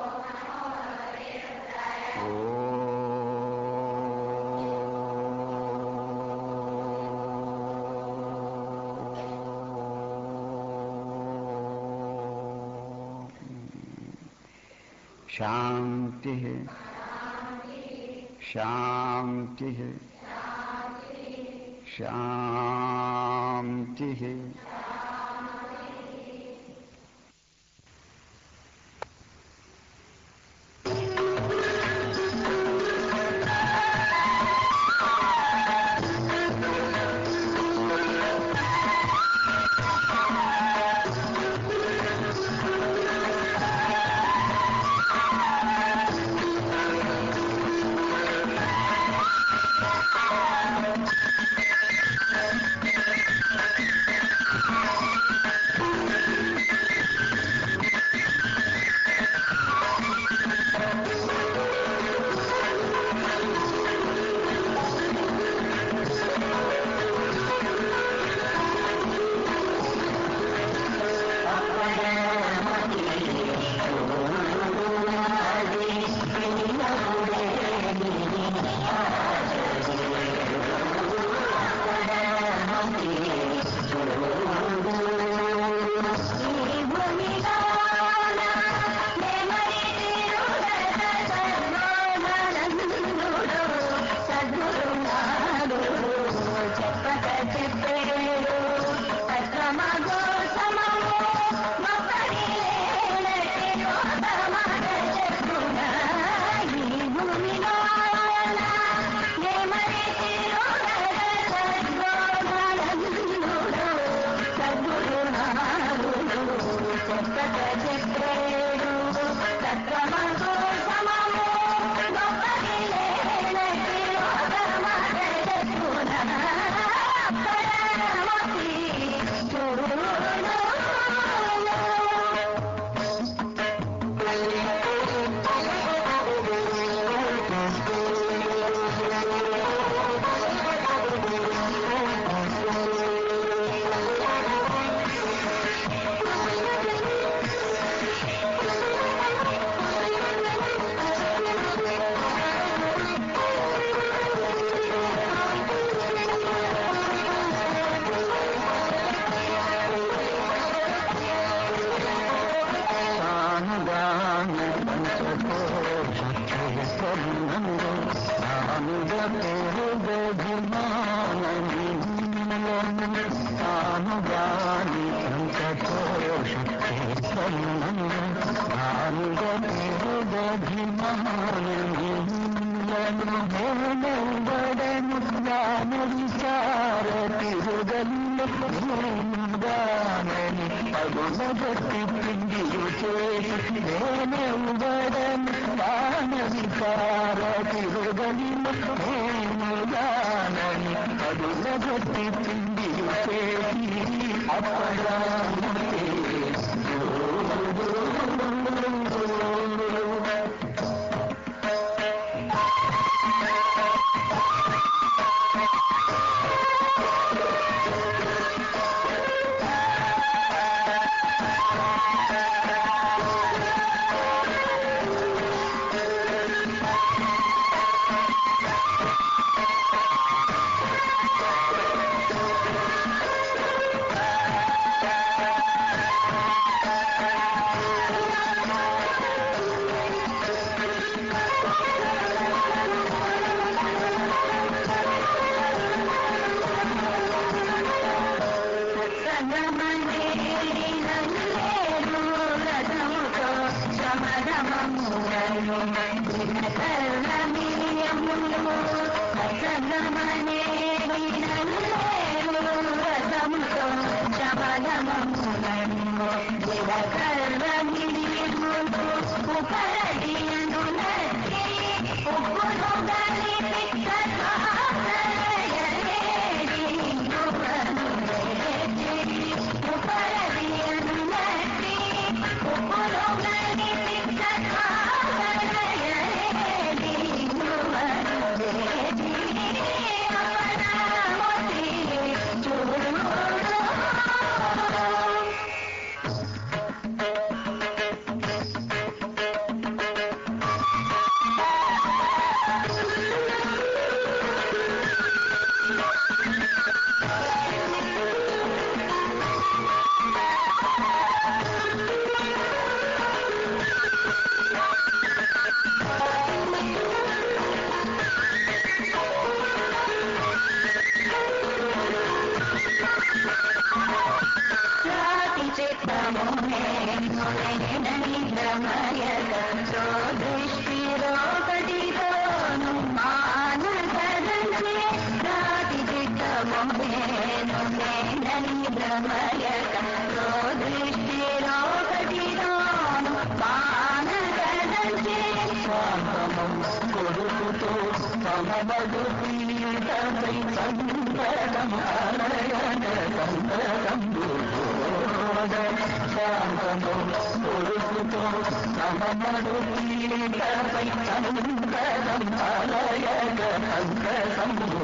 శాంతి శాంతి శాంతి చూడు కొడుకుతో సమబడు పీడపై సంతరం అలయన సంతరంబు శాంతము కొడుకుతో సమబడు పీడపై సంతరం అలయన సంతరంబు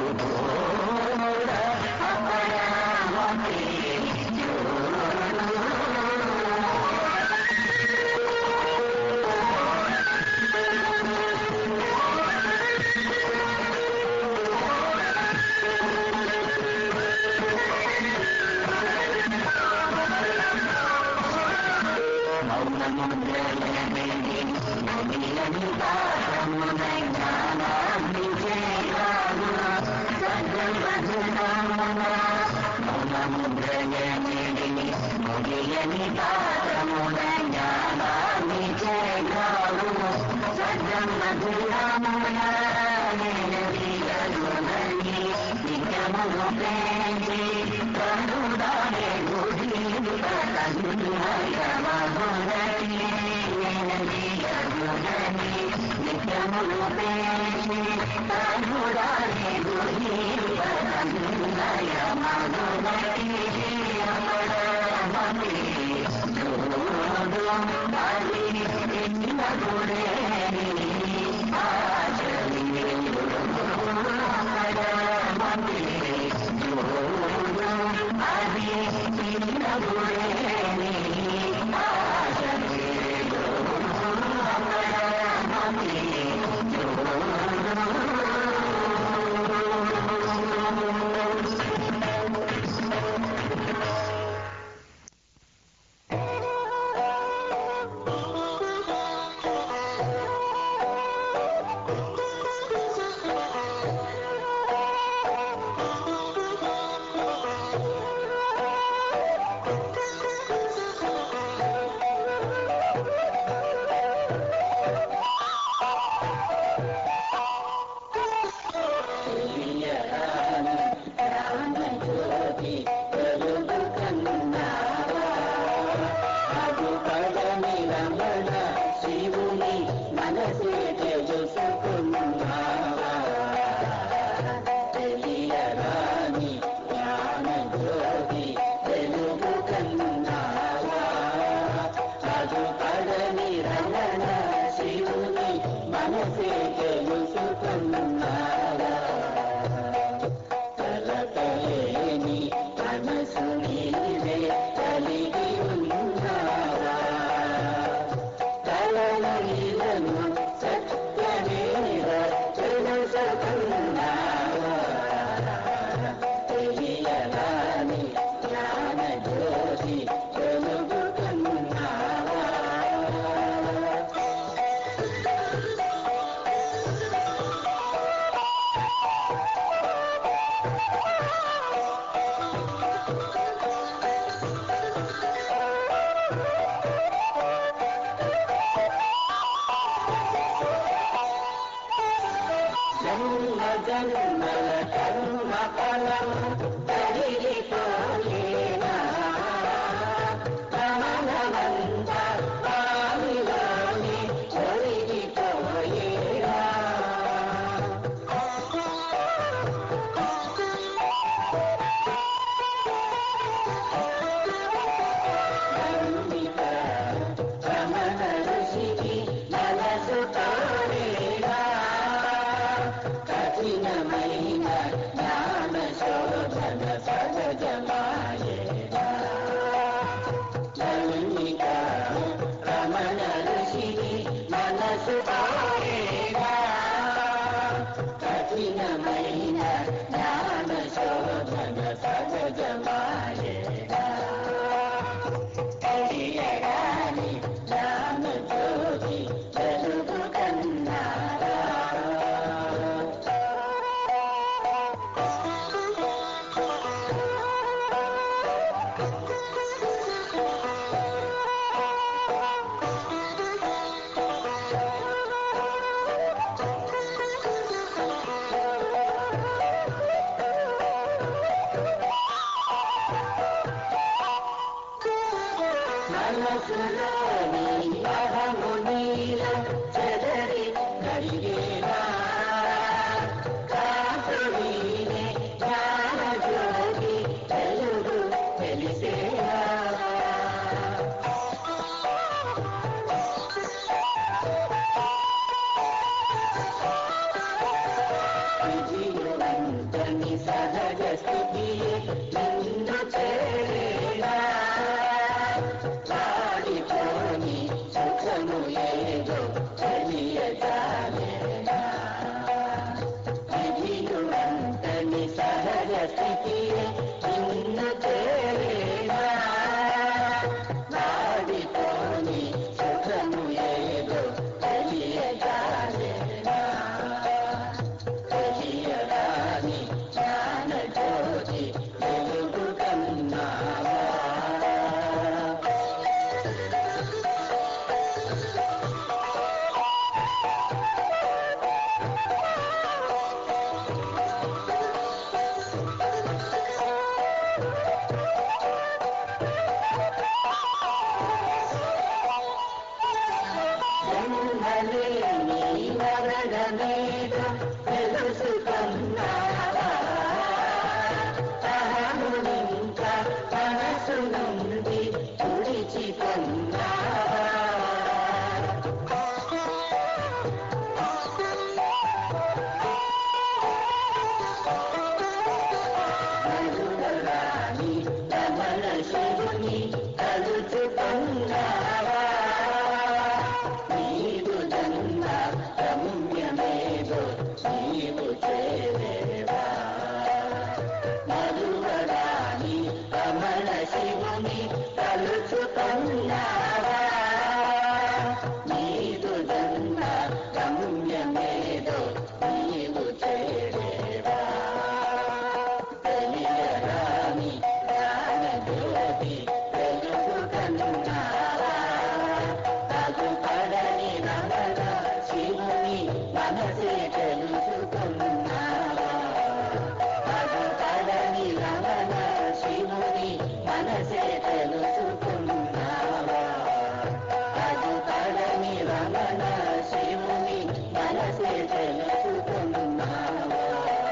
కఠినమైన జ్ఞాన శోధన మనసులోని అహము నీలో చెదరి కడిగేనా కాకులీనే జ్ఞాన జ్యోతి వెలుగు తెలిసేనా విజయవంతని సహజ స్థితి నిన్ను చేరేనా వాడిపోని సుఖము ఏదో తెలియజాలేనా విజయవంతని సహజ స్థితి నిన్ను చేరేనా వాడిపోని సుఖము ఏదో తెలియజాలేనా తెలియరాని జ్ఞాన జ్యోతి వెలుగు కన్నావా జన్మలేని వరదమేదో తెలుసుకున్నావా అహమునింక మనసు నుండి తుడిచికొన్నావా మధురాని రమణ శివుని తలుచుకున్నావా నీవు జన్మ రమ్యమేదో నీవు చేరేవా మధువరాని రమణ శివుని తలుచుకున్నావా నీదు జన్మ రమ్యమేదో నీవు చేరేవా తెలియరాని జ్ఞాన జ్యోతి వెలుగు కన్నావా తగుపడని రమణ శివుని మనసే తెలుసుకున్నావా తగుపడని రమణ శివుని మనసే తెలుసుకున్నావా తగుపడని రమణ శివుని మనసే తెలుసుకున్నావా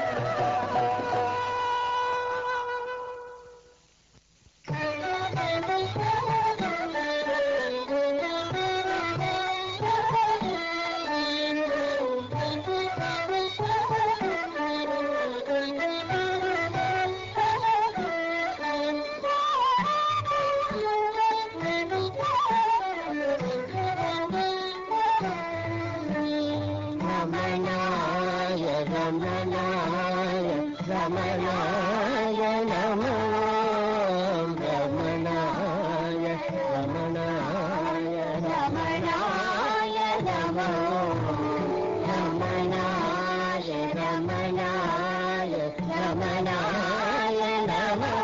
రమణాయ రమణాయ రమణాయ నమో రమణాయ రమణాయ రమణాయ నమో రమణాయ రమణాయ రమణాయ నమో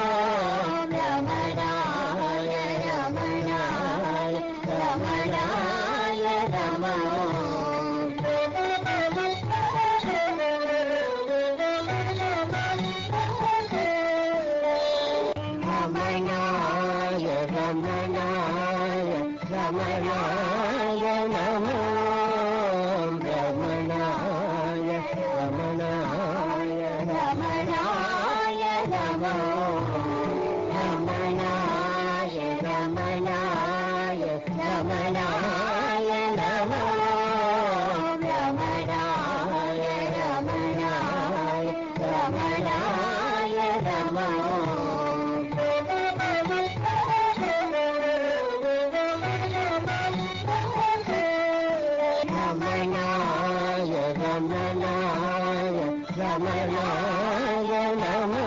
రమణాయ రమణాయ రమణాయ నమో రమణాయ రమణాయ రమణాయ నమో రమణాయ రమణాయ రమణాయ నమో రమణాయ రమణాయ రమణాయ నమో రమణాయ రమణాయ రమణాయ నమో రమణాయ రమణాయ రమణాయ నమో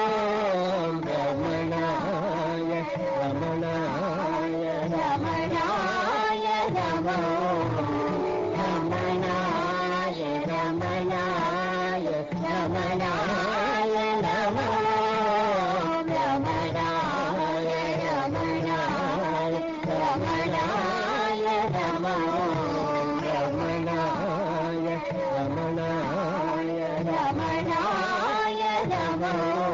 రమణాయ రమణాయ రమణాయ నమో రమణాయ రమణాయ రమణాయ నమో రమణాయ రమణాయ రమణాయ నమో రమణాయ రమణాయ రమణాయ నమో